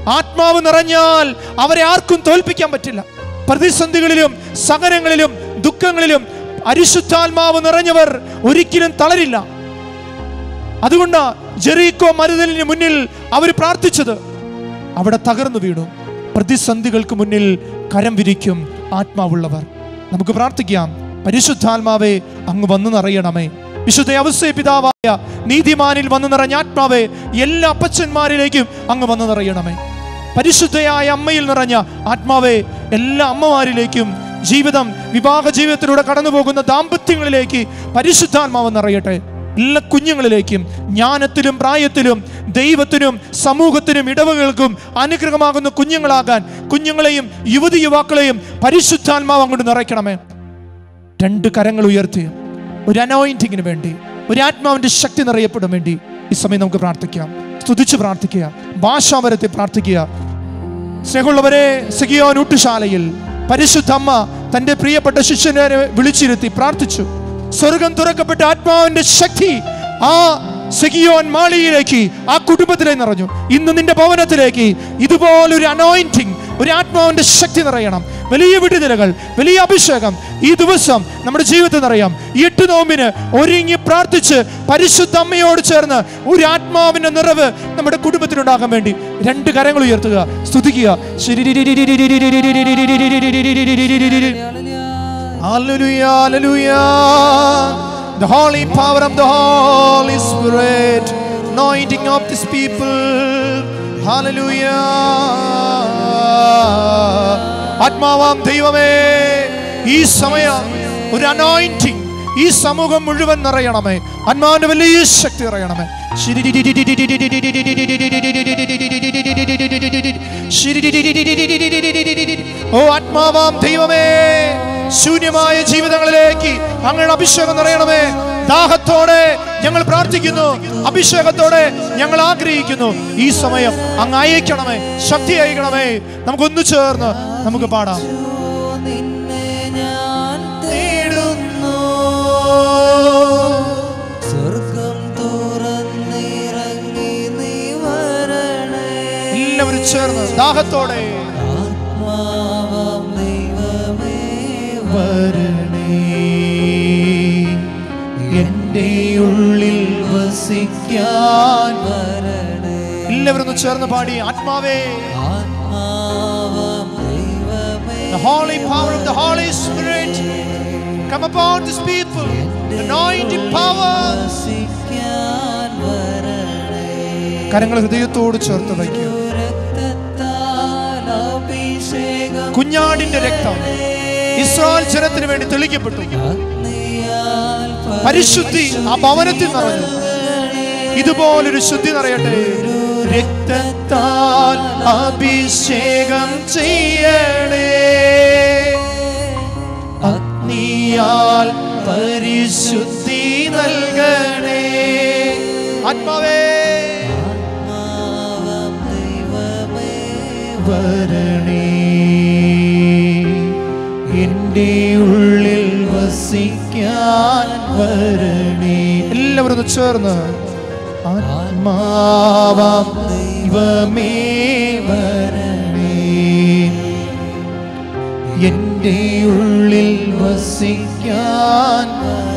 [SPEAKER 1] ആത്മാവ് നിറഞ്ഞാൽ അവരെ ആർക്കും തോൽപ്പിക്കാൻ പറ്റില്ല പ്രതിസന്ധികളിലും സഹനങ്ങളിലും ദുഃഖങ്ങളിലും അരിശുദ്ധാത്മാവ് നിറഞ്ഞവർ ഒരിക്കലും തളരില്ല അതുകൊണ്ട് ജെറീക്കോ മരുതലിന് മുന്നിൽ അവർ പ്രാർത്ഥിച്ചത് അവിടെ തകർന്നു വീണു പ്രതിസന്ധികൾക്ക് മുന്നിൽ കരം വിരിക്കും ആത്മാവുള്ളവർ നമുക്ക് പ്രാർത്ഥിക്കാം പരിശുദ്ധാത്മാവെ അങ്ങ് വന്നു നിറയണമേ വിശുദ്ധ അവസ്ഥ പിതാവായ നീതിമാനിൽ വന്നു നിറഞ്ഞ ആത്മാവെ എല്ലാ അപ്പച്ചന്മാരിലേക്കും അങ്ങ് വന്നു നിറയണമേ പരിശുദ്ധയായ അമ്മയിൽ നിറഞ്ഞ ആത്മാവെ എല്ലാ അമ്മമാരിലേക്കും ജീവിതം വിവാഹ ജീവിതത്തിലൂടെ കടന്നു പോകുന്ന ദാമ്പത്യങ്ങളിലേക്ക് പരിശുദ്ധാത്മാവ് നിറയട്ടെ എല്ലാ കുഞ്ഞുങ്ങളിലേക്കും ജ്ഞാനത്തിലും പ്രായത്തിലും ദൈവത്തിനും സമൂഹത്തിനും ഇടവകൾക്കും അനുഗ്രഹമാകുന്ന കുഞ്ഞുങ്ങളാകാൻ കുഞ്ഞുങ്ങളെയും യുവതി യുവാക്കളെയും പരിശുദ്ധാത്മാവ് അങ്ങോട്ട് നിറയ്ക്കണമേ രണ്ട് കരങ്ങൾ ഉയർത്തി ഒരു അനോയിന്റിങ്ങിന് വേണ്ടി ഒരു ആത്മാവിന്റെ ശക്തി നിറയപ്പെടാൻ വേണ്ടി ഈ സമയം നമുക്ക് പ്രാർത്ഥിക്കാം സ്തുതിച്ച് പ്രാർത്ഥിക്കുക ഭാഷാപരത്തെ പ്രാർത്ഥിക്കുക സ്നേഹമുള്ളവരെ സിഗിയോൻ ഊട്ടുശാലയിൽ പരിശുദ്ധ അമ്മ തന്റെ പ്രിയപ്പെട്ട ശിഷ്യനെ വിളിച്ചിരുത്തി പ്രാർത്ഥിച്ചു സ്വർഗം തുറക്കപ്പെട്ട ആത്മാവിന്റെ ശക്തി ആ സെഗിയോൻ മാളിയിലേക്ക് ആ കുടുംബത്തിലേക്ക് നിറഞ്ഞു ഇന്ന് നിന്റെ ഭവനത്തിലേക്ക് ഇതുപോലൊരു അനോയിന്റിങ് ഒരു ആത്മാവിന്റെ ശക്തി നിറയണം വലിയ വിടുതലുകൾ വലിയ അഭിഷേകം ഈ ദിവസം നമ്മുടെ ജീവിതത്തിൽ നിറയാം ഈ എട്ട് നോമ്പിന് ഒരുങ്ങി പ്രാർത്ഥിച്ച് പരിശുദ്ധ അമ്മയോട് ചേർന്ന് ഒരു ആത്മാവിന്റെ നിറവ് നമ്മുടെ കുടുംബത്തിനുണ്ടാകാൻ വേണ്ടി രണ്ട് കരങ്ങൾ ഉയർത്തുക സ്തുതിക്കുക Hallelujah, hallelujah. The holy power of the Holy Spirit, anointing of these people. Hallelujah. ആത്മാവാം ദൈവമേ ഈ സമയം ഒരു അനോയിന്റിങ് ഈ സമൂഹം മുഴുവൻ നിറയണമേ ആത്മാവിന്റെ വലിയ ശക്തി നിറയണമേ ഓ ആത്മാവാം ദൈവമേ ശൂന്യമായ ജീവിതങ്ങളിലേക്ക് അങ്ങയുടെ അഭിഷേകം നിറയണമേ ദാഹത്തോടെ ഞങ്ങൾ പ്രാർത്ഥിക്കുന്നു അഭിഷേകത്തോടെ ഞങ്ങൾ ആഗ്രഹിക്കുന്നു ഈ സമയം അങ്ങ് അയക്കണമേ ശക്തി അയക്കണമേ നമുക്കൊന്നു ചേർന്ന് നമുക്ക് പാടാം
[SPEAKER 3] നിന്നെ ഞാൻ തേടുന്നു സ്വർഗം തുറന്നിറങ്ങി നീ വരണേ
[SPEAKER 1] എല്ലാവരും ചേർന്ന് ദാഹത്തോടെ
[SPEAKER 3] ആത്മാവാം ദൈവമേ
[SPEAKER 1] വരണേ എൻ്റെ ഉള്ളിൽ വസിക്കാൻ
[SPEAKER 3] വരണേ
[SPEAKER 1] എല്ലാവരും ഒന്ന് ചേർന്ന് പാടി ആത്മാവേ
[SPEAKER 3] ആത്മാവാം ദൈവമേ
[SPEAKER 1] The holy power of the Holy Spirit come upon these people. The anointing power.
[SPEAKER 3] വസിക്കാൻ വരണേ
[SPEAKER 1] കരങ്ങൾ ഹൃദയത്തോട് ചേർത്ത് വയ്ക്കുക
[SPEAKER 3] രക്തത്താൽ അഭിഷേകം
[SPEAKER 1] കുഞ്ഞാടിന്റെ രക്തം ഇസ്രായേൽ ജനത്തിന് വേണ്ടി തെളിക്കപ്പെട്ടു
[SPEAKER 3] അഗ്നിയാൽ
[SPEAKER 1] പരിശുദ്ധി ആ ഭവനത്തിൽ നിറഞ്ഞു ഇതുപോലൊരു ശുദ്ധി നിറയട്ടെ രക്തത്താൽ അഭിഷേകം ചെയ്യണേ അഗ്നിയാൽ പരിശുദ്ധി നൽകണേ ആത്മാവേ
[SPEAKER 3] ആത്മാവാം ദൈവമേ
[SPEAKER 1] വരണേ എൻ്റെ ഉള്ളിൽ വസിക്കാൻ വരണേ എല്ലാവരും ഒന്ന് ചേർന്ന് ആത്മാവാം ദൈവമേ വരണേ എൻ്റെ ഉള്ളിൽ വസിക്കാൻ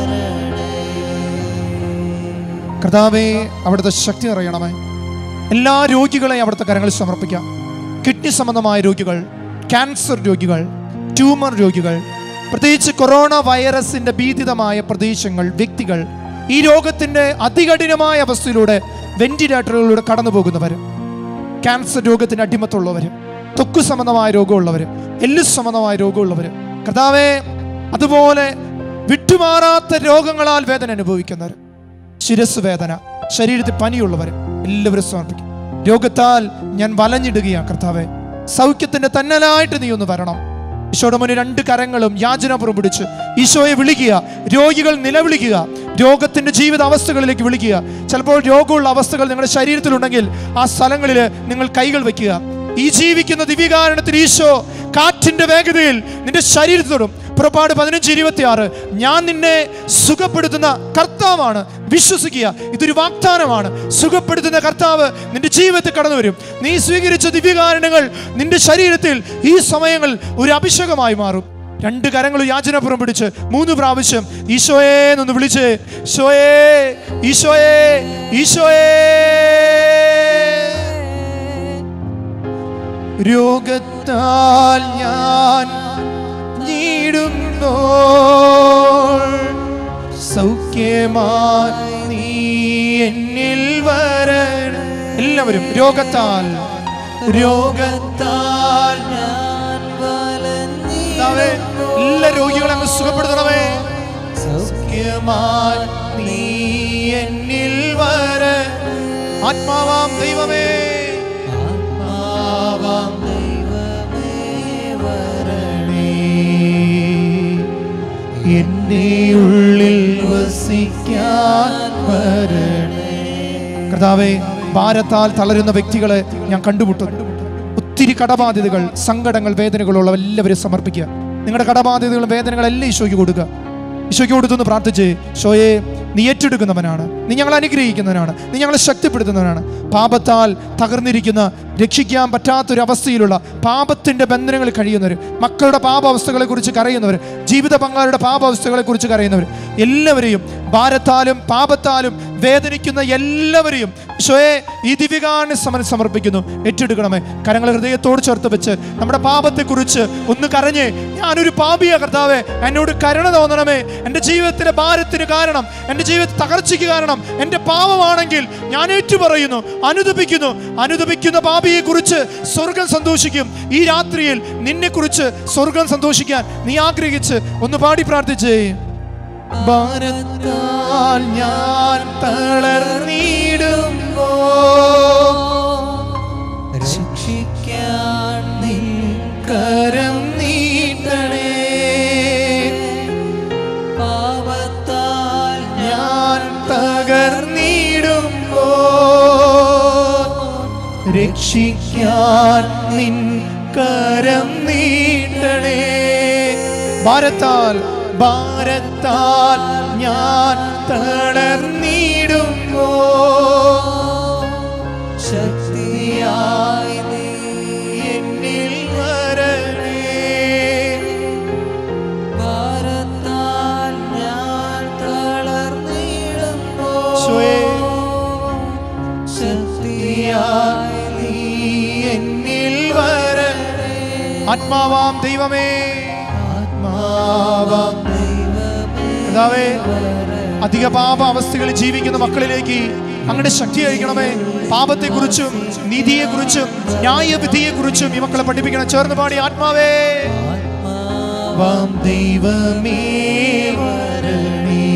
[SPEAKER 1] കർത്താവേ അവിടുത്തെ ശക്തി അറിയണമേ എല്ലാ രോഗികളെയും അവിടുത്തെ കരങ്ങളിൽ സമർപ്പിക്കാം കിഡ്നി സംബന്ധമായ രോഗികൾ ക്യാൻസർ രോഗികൾ ട്യൂമർ രോഗികൾ പ്രത്യേകിച്ച് കൊറോണ വൈറസിന്റെ ഭീതിതമായ പ്രദേശങ്ങൾ വ്യക്തികൾ ഈ രോഗത്തിന്റെ അതികഠിനമായ അവസ്ഥയിലൂടെ വെന്റിലേറ്ററുകളിലൂടെ കടന്നു പോകുന്നവർ ക്യാൻസർ രോഗത്തിന് അടിമത്തുള്ളവർ ത്വക്ക് സംബന്ധമായ രോഗമുള്ളവർ എല്ലു സംബന്ധമായ രോഗമുള്ളവർ കർത്താവേ അതുപോലെ വിട്ടുമാറാത്ത രോഗങ്ങളാൽ വേദന അനുഭവിക്കുന്നവർ ശിരസ് വേദന ശരീരത്തിൽ പനിയുള്ളവർ എല്ലാവരും സമർപ്പിക്കും രോഗത്താൽ ഞാൻ വലഞ്ഞിടുകയാണ് കർത്താവെ സൗഖ്യത്തിന്റെ തന്നലായിട്ട് നീ ഒന്ന് വരണം ഈശോയുടെ മുന്നിൽ രണ്ട് കരങ്ങളും യാചനപുറം പിടിച്ച് ഈശോയെ വിളിക്കുക രോഗികൾ നിലവിളിക്കുക രോഗത്തിന്റെ ജീവിത അവസ്ഥകളിലേക്ക് വിളിക്കുക ചിലപ്പോൾ രോഗമുള്ള അവസ്ഥകൾ നിങ്ങളുടെ ശരീരത്തിലുണ്ടെങ്കിൽ ആ സ്ഥലങ്ങളിൽ നിങ്ങൾ കൈകൾ വെക്കുക ഈ ജീവിക്കുന്ന ദിവ്യകാരണത്തിൽ ഈശോ കാറ്റിന്റെ വേഗതയിൽ നിന്റെ ശരീരത്തോടും പുറപ്പാട് പതിനഞ്ച് ഇരുപത്തി ആറ് ഞാൻ നിന്നെ സുഖപ്പെടുത്തുന്ന കർത്താവാണ് വിശ്വസിക്കുക ഇതൊരു വാഗ്ദാനമാണ് സുഖപ്പെടുത്തുന്ന കർത്താവ് നിന്റെ ജീവിതത്തിൽ കടന്നു വരും നീ സ്വീകരിച്ച ദിവ്യകാരണങ്ങൾ നിന്റെ ശരീരത്തിൽ ഈ സമയങ്ങൾ ഒരു അഭിഷേകമായി മാറും രണ്ട് കരങ്ങൾ യാചനപ്പുറം പിടിച്ച് മൂന്ന് പ്രാവശ്യം ഈശോയെ എന്നൊന്ന് വിളിച്ച് ഈശോയെ ഈശോയെ ഈശോയെ രോഗത്താൽ ഞാൻ നീടുന്നോ സൗഖ്യമായി നീ എന്നിൽ വരണം എല്ലാവരും രോഗത്താൽ രോഗത്താൽ
[SPEAKER 3] ഞാൻ വലഞ്ഞി
[SPEAKER 1] കർത്താവേ, എല്ലാ രോഗികളെ അങ്ങ് സുഖപ്പെടുത്തണമേ സൗഖ്യമായി നീ എന്നിൽ വര ആത്മാവാം ദൈവമേ ആത്മാവാം ദൈവമേ വരണേ എന്റെ ഉള്ളിൽ വസിക്കാൻ വരണേ കർത്താവേ ഭാരത്താൽ തളരുന്ന വ്യക്തികളെ ഞാൻ കണ്ടുമുട്ടുന്നു ഒത്തിരി കടബാധ്യതകൾ സങ്കടങ്ങൾ വേദനകളുള്ള എല്ലാവരും സമർപ്പിക്കുക നിങ്ങളുടെ കടബാധ്യതകളും വേദനകളെല്ലാം ഈശോയ്ക്ക് കൊടുക്കുക ഈശോയ്ക്ക് കൊടുത്തൊന്ന് പ്രാർത്ഥിച്ച് ഷോയെ നീ ഏറ്റെടുക്കുന്നവനാണ് നീ ഞങ്ങളെ അനുഗ്രഹിക്കുന്നവനാണ് നീ ഞങ്ങളെ ശക്തിപ്പെടുത്തുന്നവനാണ് പാപത്താൽ തകർന്നിരിക്കുന്ന രക്ഷിക്കാൻ പറ്റാത്തൊരവസ്ഥയിലുള്ള പാപത്തിൻ്റെ ബന്ധനങ്ങളിൽ കഴിയുന്നവർ മക്കളുടെ പാപാവസ്ഥകളെ കുറിച്ച് കരയുന്നവർ ജീവിത പങ്കാളിയുടെ പാപാവസ്ഥകളെ കുറിച്ച് കരയുന്നവർ എല്ലാവരെയും ഭാരത്താലും പാപത്താലും വേദനിക്കുന്ന എല്ലാവരെയും ഈശോയെ ഈ ദിവ്യകാണ് സമരം സമർപ്പിക്കുന്നു ഏറ്റെടുക്കണമേ കരങ്ങൾ ഹൃദയത്തോട് ചേർത്ത് വെച്ച് നമ്മുടെ പാപത്തെക്കുറിച്ച് ഒന്ന് കരഞ്ഞ് ഞാനൊരു പാപിയ കർത്താവേ എന്നോട് കരുണ തോന്നണമേ എൻ്റെ ജീവിതത്തിലെ ഭാരത്തിന് കാരണം എൻ്റെ ജീവിതത്തിൽ തകർച്ചയ്ക്ക് കാരണം എൻ്റെ പാപമാണെങ്കിൽ ഞാൻ ഏറ്റുപറയുന്നു അനുദപിക്കുന്നു അനുദപിക്കുന്ന പാപിയെ കുറിച്ച് സ്വർഗം സന്തോഷിക്കും ഈ രാത്രിയിൽ നിന്നെ കുറിച്ച് സ്വർഗം സന്തോഷിക്കാൻ നീ ആഗ്രഹിച്ച് ഒന്ന് പാടി പ്രാർത്ഥിച്ചേ ഭാരത്താൽ ഞാൻ തളർന്നിടുമ്പോ
[SPEAKER 3] രക്ഷിക്കാൻ നിൻ
[SPEAKER 1] കരം നീട്ടണേ
[SPEAKER 3] പാപത്താൽ
[SPEAKER 1] ഞാൻ തകർന്നിടുമ്പോ രക്ഷിക്കാൻ നിൻ കരം നീട്ടണേ ഭാരത്താൽ ഭാരത്താൽ ഞാൻ തളർന്നിടുമ്പോ ശക്തിയായി നീ എന്നിൽ വരണേ
[SPEAKER 3] ഭാരത്താൽ ഞാൻ തളർന്നിടുമ്പോ
[SPEAKER 1] ഈശോയേ,
[SPEAKER 3] ശക്തിയായി
[SPEAKER 1] നീ എന്നിൽ വരണേ ആത്മാവാം ദൈവമേ ആത്മാവാം കർത്താവേ അധിക പാപ അവസ്ഥകളിൽ ജീവിക്കുന്ന മക്കളിലേക്ക് അങ്ങയുടെ ശക്തി അയക്കണമേ പാപത്തെക്കുറിച്ചും നീതിയെക്കുറിച്ചും ന്യായവിധിയെക്കുറിച്ചും ഈ മക്കളെ പഠിപ്പിക്കണം ചേർന്ന് പാടി ആത്മാവേ വാം ദൈവമേ വരണേ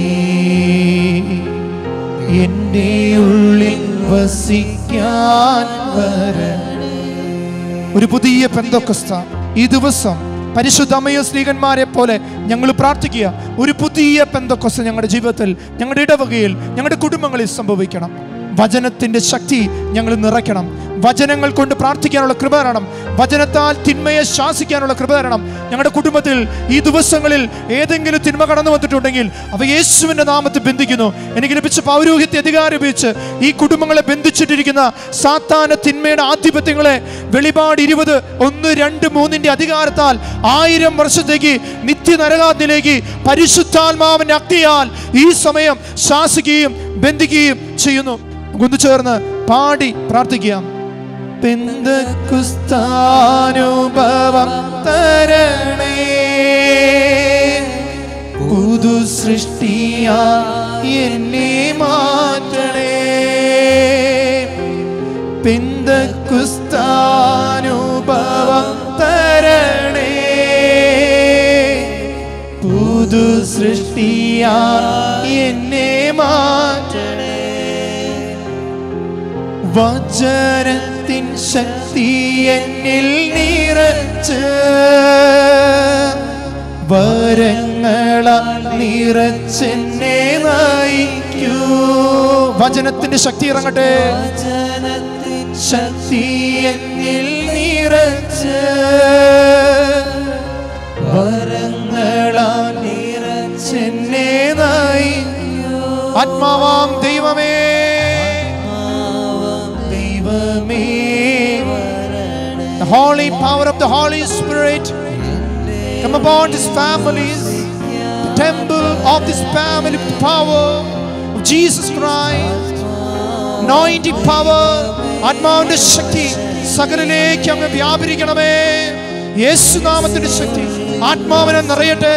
[SPEAKER 1] എൻ്റെ ഉള്ളിൽ വസിക്കാൻ വരണേ ഒരു പുതിയ പെന്തോക്കസ്ത ഈ ദിവസം പരിശുദ്ധമയ സ്ത്രീകന്മാരെ പോലെ ഞങ്ങൾ പ്രാർത്ഥിക്കുക ഒരു പുതിയ പെന്തോക്കസ്ത ഞങ്ങളുടെ ജീവിതത്തിൽ ഞങ്ങളുടെ ഇടവകയിൽ ഞങ്ങളുടെ കുടുംബങ്ങളിൽ സംഭവിക്കണം വചനത്തിന്റെ ശക്തി ഞങ്ങൾ നിറയ്ക്കണം വചനങ്ങൾ കൊണ്ട് പ്രാർത്ഥിക്കാനുള്ള കൃപ തരണം വചനത്താൽ തിന്മയെ ശാസിക്കാനുള്ള കൃപ തരണം ഞങ്ങളുടെ കുടുംബത്തിൽ ഈ ദിവസങ്ങളിൽ ഏതെങ്കിലും തിന്മ കടന്നു വന്നിട്ടുണ്ടെങ്കിൽ അവ യേശുവിന്റെ നാമത്തിൽ ബന്ധിക്കുന്നു എനിക്ക് ലഭിച്ച പൗരോഹിത്യ അധികാരം ഉപയോഗിച്ച് ഈ കുടുംബങ്ങളെ ബന്ധിച്ചിട്ടിരിക്കുന്ന സാത്താന തിന്മയുടെ ആധിപത്യങ്ങളെ വെളിപാട് ഇരുപത് ഒന്ന് രണ്ട് മൂന്നിന്റെ അധികാരത്താൽ ആയിരം വർഷത്തേക്ക് നിത്യനരകാത്തിലേക്ക് പരിശുദ്ധാത്മാവിന്റെ അഗ്നിയാൽ ഈ സമയം ശാസിക്കുകയും ബന്ധിക്കുകയും ചെയ്യുന്നു ഒന്ന് ചേർന്ന് പാടി പ്രാർത്ഥിക്കാം പെന്തക്കുസ്താനുഭവം തരണേ പുതു സൃഷ്ടിയാ എന്നെ മാറ്റണേ പെന്തക്കുസ്താനുഭവം തരണേ പുതു സൃഷ്ടിയാ എന്നെ മാറ്റണേ വചനത്തിൻ ശക്തി എന്നിൽ നിറച്ച് വരങ്ങളാൽ നിറച്ചെന്നെ നയിക്കൂ വചനത്തിന്റെ ശക്തി ഇറങ്ങട്ടെ
[SPEAKER 3] വചനത്തിൻ
[SPEAKER 1] ശക്തി എന്നിൽ നിറച്ച് വരങ്ങളാൽ ആത്മാവാം ദൈവമേ ദൈവമേ The holy power of the Holy Spirit come upon these families. The temple of this family, the power of Jesus Christ. Anointing power, ആത്മാവിന്റെ ശക്തി സകലിലേക്ക് അങ്ങ് വ്യാപരിക്കണമേ യേശുനാമത്തിന്റെ ശക്തി ആത്മാവിനെ നിറയട്ടെ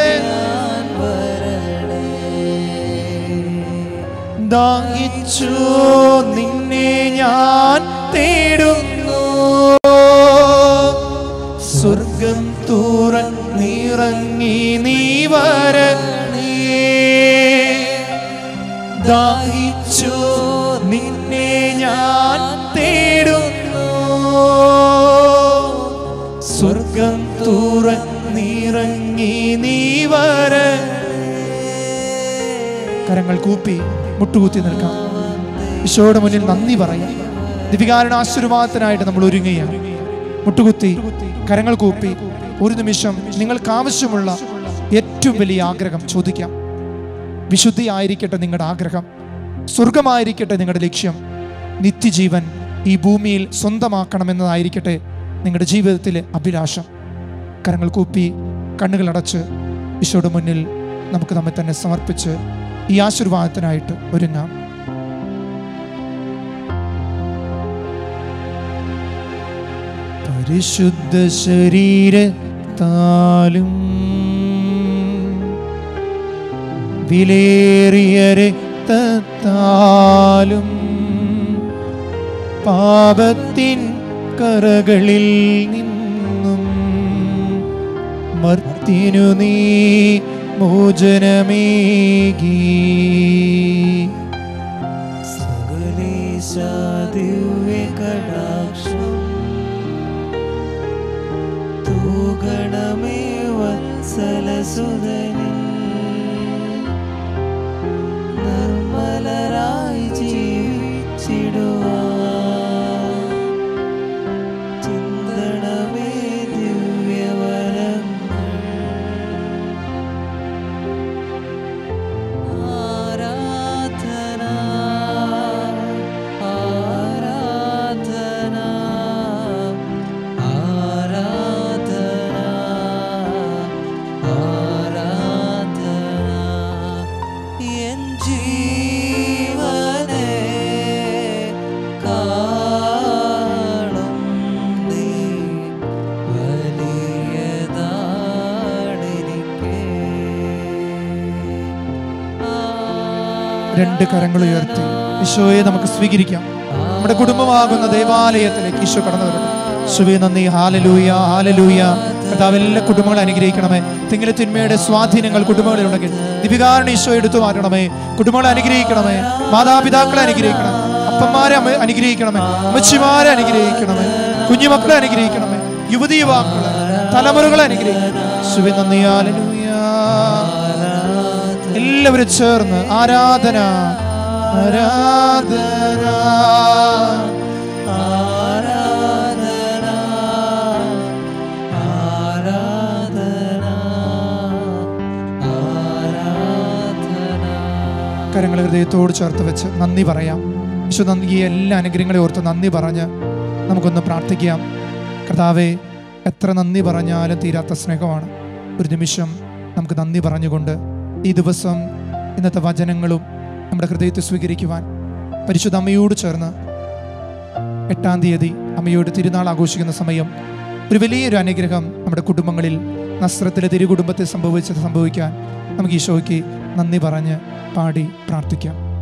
[SPEAKER 1] ദാഹിച്ചു നിന്നെ ഞാൻ തേടുന്നു സ്വർഗം തുറന്നിറങ്ങി നീ വരണേ ദാഹിച്ചു നിന്നെ ഞാൻ തേടുന്നു സ്വർഗം തുറന്നിറങ്ങി നീ വരണേ കരങ്ങൾ കൂപ്പി മുട്ടുകുത്തി നിൽക്കാം ഈശോയുടെ മുന്നിൽ നന്ദി പറയാം ദിവികാരണ ആശീർവാദത്തിനായിട്ട് നമ്മൾ ഒരുങ്ങുകയാണ് മുട്ടുകുത്തി കരങ്ങൾ കൂപ്പി ഒരു നിമിഷം നിങ്ങൾക്ക് ആവശ്യമുള്ള ഏറ്റവും വലിയ ആഗ്രഹം ചോദിക്കാം വിശുദ്ധിയായിരിക്കട്ടെ നിങ്ങളുടെ ആഗ്രഹം സ്വർഗമായിരിക്കട്ടെ നിങ്ങളുടെ ലക്ഷ്യം നിത്യജീവൻ ഈ ഭൂമിയിൽ സ്വന്തമാക്കണമെന്നതായിരിക്കട്ടെ നിങ്ങളുടെ ജീവിതത്തിലെ അഭിലാഷം കരങ്ങൾ കൂപ്പി കണ്ണുകൾ അടച്ച് ഈശോയുടെ മുന്നിൽ നമുക്ക് നമ്മെ തന്നെ സമർപ്പിച്ച് ഈ ആശീർവാദത്തിനായിട്ട് ഒരുങ്ങാം പരിശുദ്ധ ശരീരത്താലും വിലേറിയ രക്തത്താലും പാപത്തിൻ കറകളിൽ നിന്നും മർത്തിനു നീ മോചനമേകി
[SPEAKER 3] സകലേശ ദിവ്യ കടാക്ഷം തൂഗണമേ വത്സലസുതനിൽ നിർമ്മലരായി ജീവിച്ചിടുവാൻ ചിന്തണമേ ദിവ്യവരങ്ങൾ ആരാധന ആരാധന ആരാധന ആരാധന എൻ ജീവനെ കാണും നീ വലിയതാണെനിക്ക്
[SPEAKER 1] രണ്ട് കരങ്ങൾ ഉയർത്തി ഈശോയെ നമുക്ക് സ്വീകരിക്കാം നമ്മുടെ കുടുംബമാകുന്ന ദേവാലയത്തിലേക്ക് ഈശോ കടന്നു വരട്ടെ ശുഭേ നന്ദി ഹാലലൂയ ഹാലലൂയ കർത്താവ് എല്ലാ കുടുംബങ്ങളെ അനുഗ്രഹിക്കണമേ തിങ്ങിലെ തിന്മയുടെ സ്വാധീനങ്ങൾ കുടുംബങ്ങളിലുണ്ടെങ്കിൽ ദിവികാരണ ഈശോ എടുത്തു മാറ്റണമേ കുടുംബങ്ങളെ അനുഗ്രഹിക്കണമേ മാതാപിതാക്കളെ അനുഗ്രഹിക്കണം അപ്പന്മാരെ അമ്മ- അനുഗ്രഹിക്കണമേ അമ്മച്ചിമാരെ അനുഗ്രഹിക്കണമേ കുഞ്ഞുമക്കളെ അനുഗ്രഹിക്കണമേ യുവതി യുവാക്കളെ തലമുറകളെ അനുഗ്രഹിക്കണം ശുഭേ നന്ദി ഹാലലൂയ എല്ലാവരും ചേർന്ന് ആരാധന ആരാധന
[SPEAKER 3] ആരാധന ആരാധന ആരാധന
[SPEAKER 1] കരങ്ങൾ ഹൃദയത്തോട് ചേർത്ത് വെച്ച് നന്ദി പറയാം വിശു നൽകിയ എല്ലാ അനുഗ്രഹങ്ങളെ ഓർത്ത് നന്ദി പറഞ്ഞ് നമുക്കൊന്ന് പ്രാർത്ഥിക്കാം കർത്താവെ എത്ര നന്ദി പറഞ്ഞാലും തീരാത്ത സ്നേഹമാണ് ഒരു നിമിഷം നമുക്ക് നന്ദി പറഞ്ഞുകൊണ്ട് ഈ ദിവസം ഇന്നത്തെ വചനങ്ങളും നമ്മുടെ ഹൃദയത്തെ സ്വീകരിക്കുവാൻ പരിശുദ്ധ അമ്മയോട് ചേർന്ന് എട്ടാം തീയതി അമ്മയോട് തിരുനാൾ ആഘോഷിക്കുന്ന സമയം ഒരു വലിയൊരു അനുഗ്രഹം നമ്മുടെ കുടുംബങ്ങളിൽ നസ്രത്തിലെ തിരുകുടുംബത്തെ സംഭവിച്ചത് സംഭവിക്കാൻ നമുക്ക് ഈശോയ്ക്ക് നന്ദി പറഞ്ഞ് പാടി പ്രാർത്ഥിക്കാം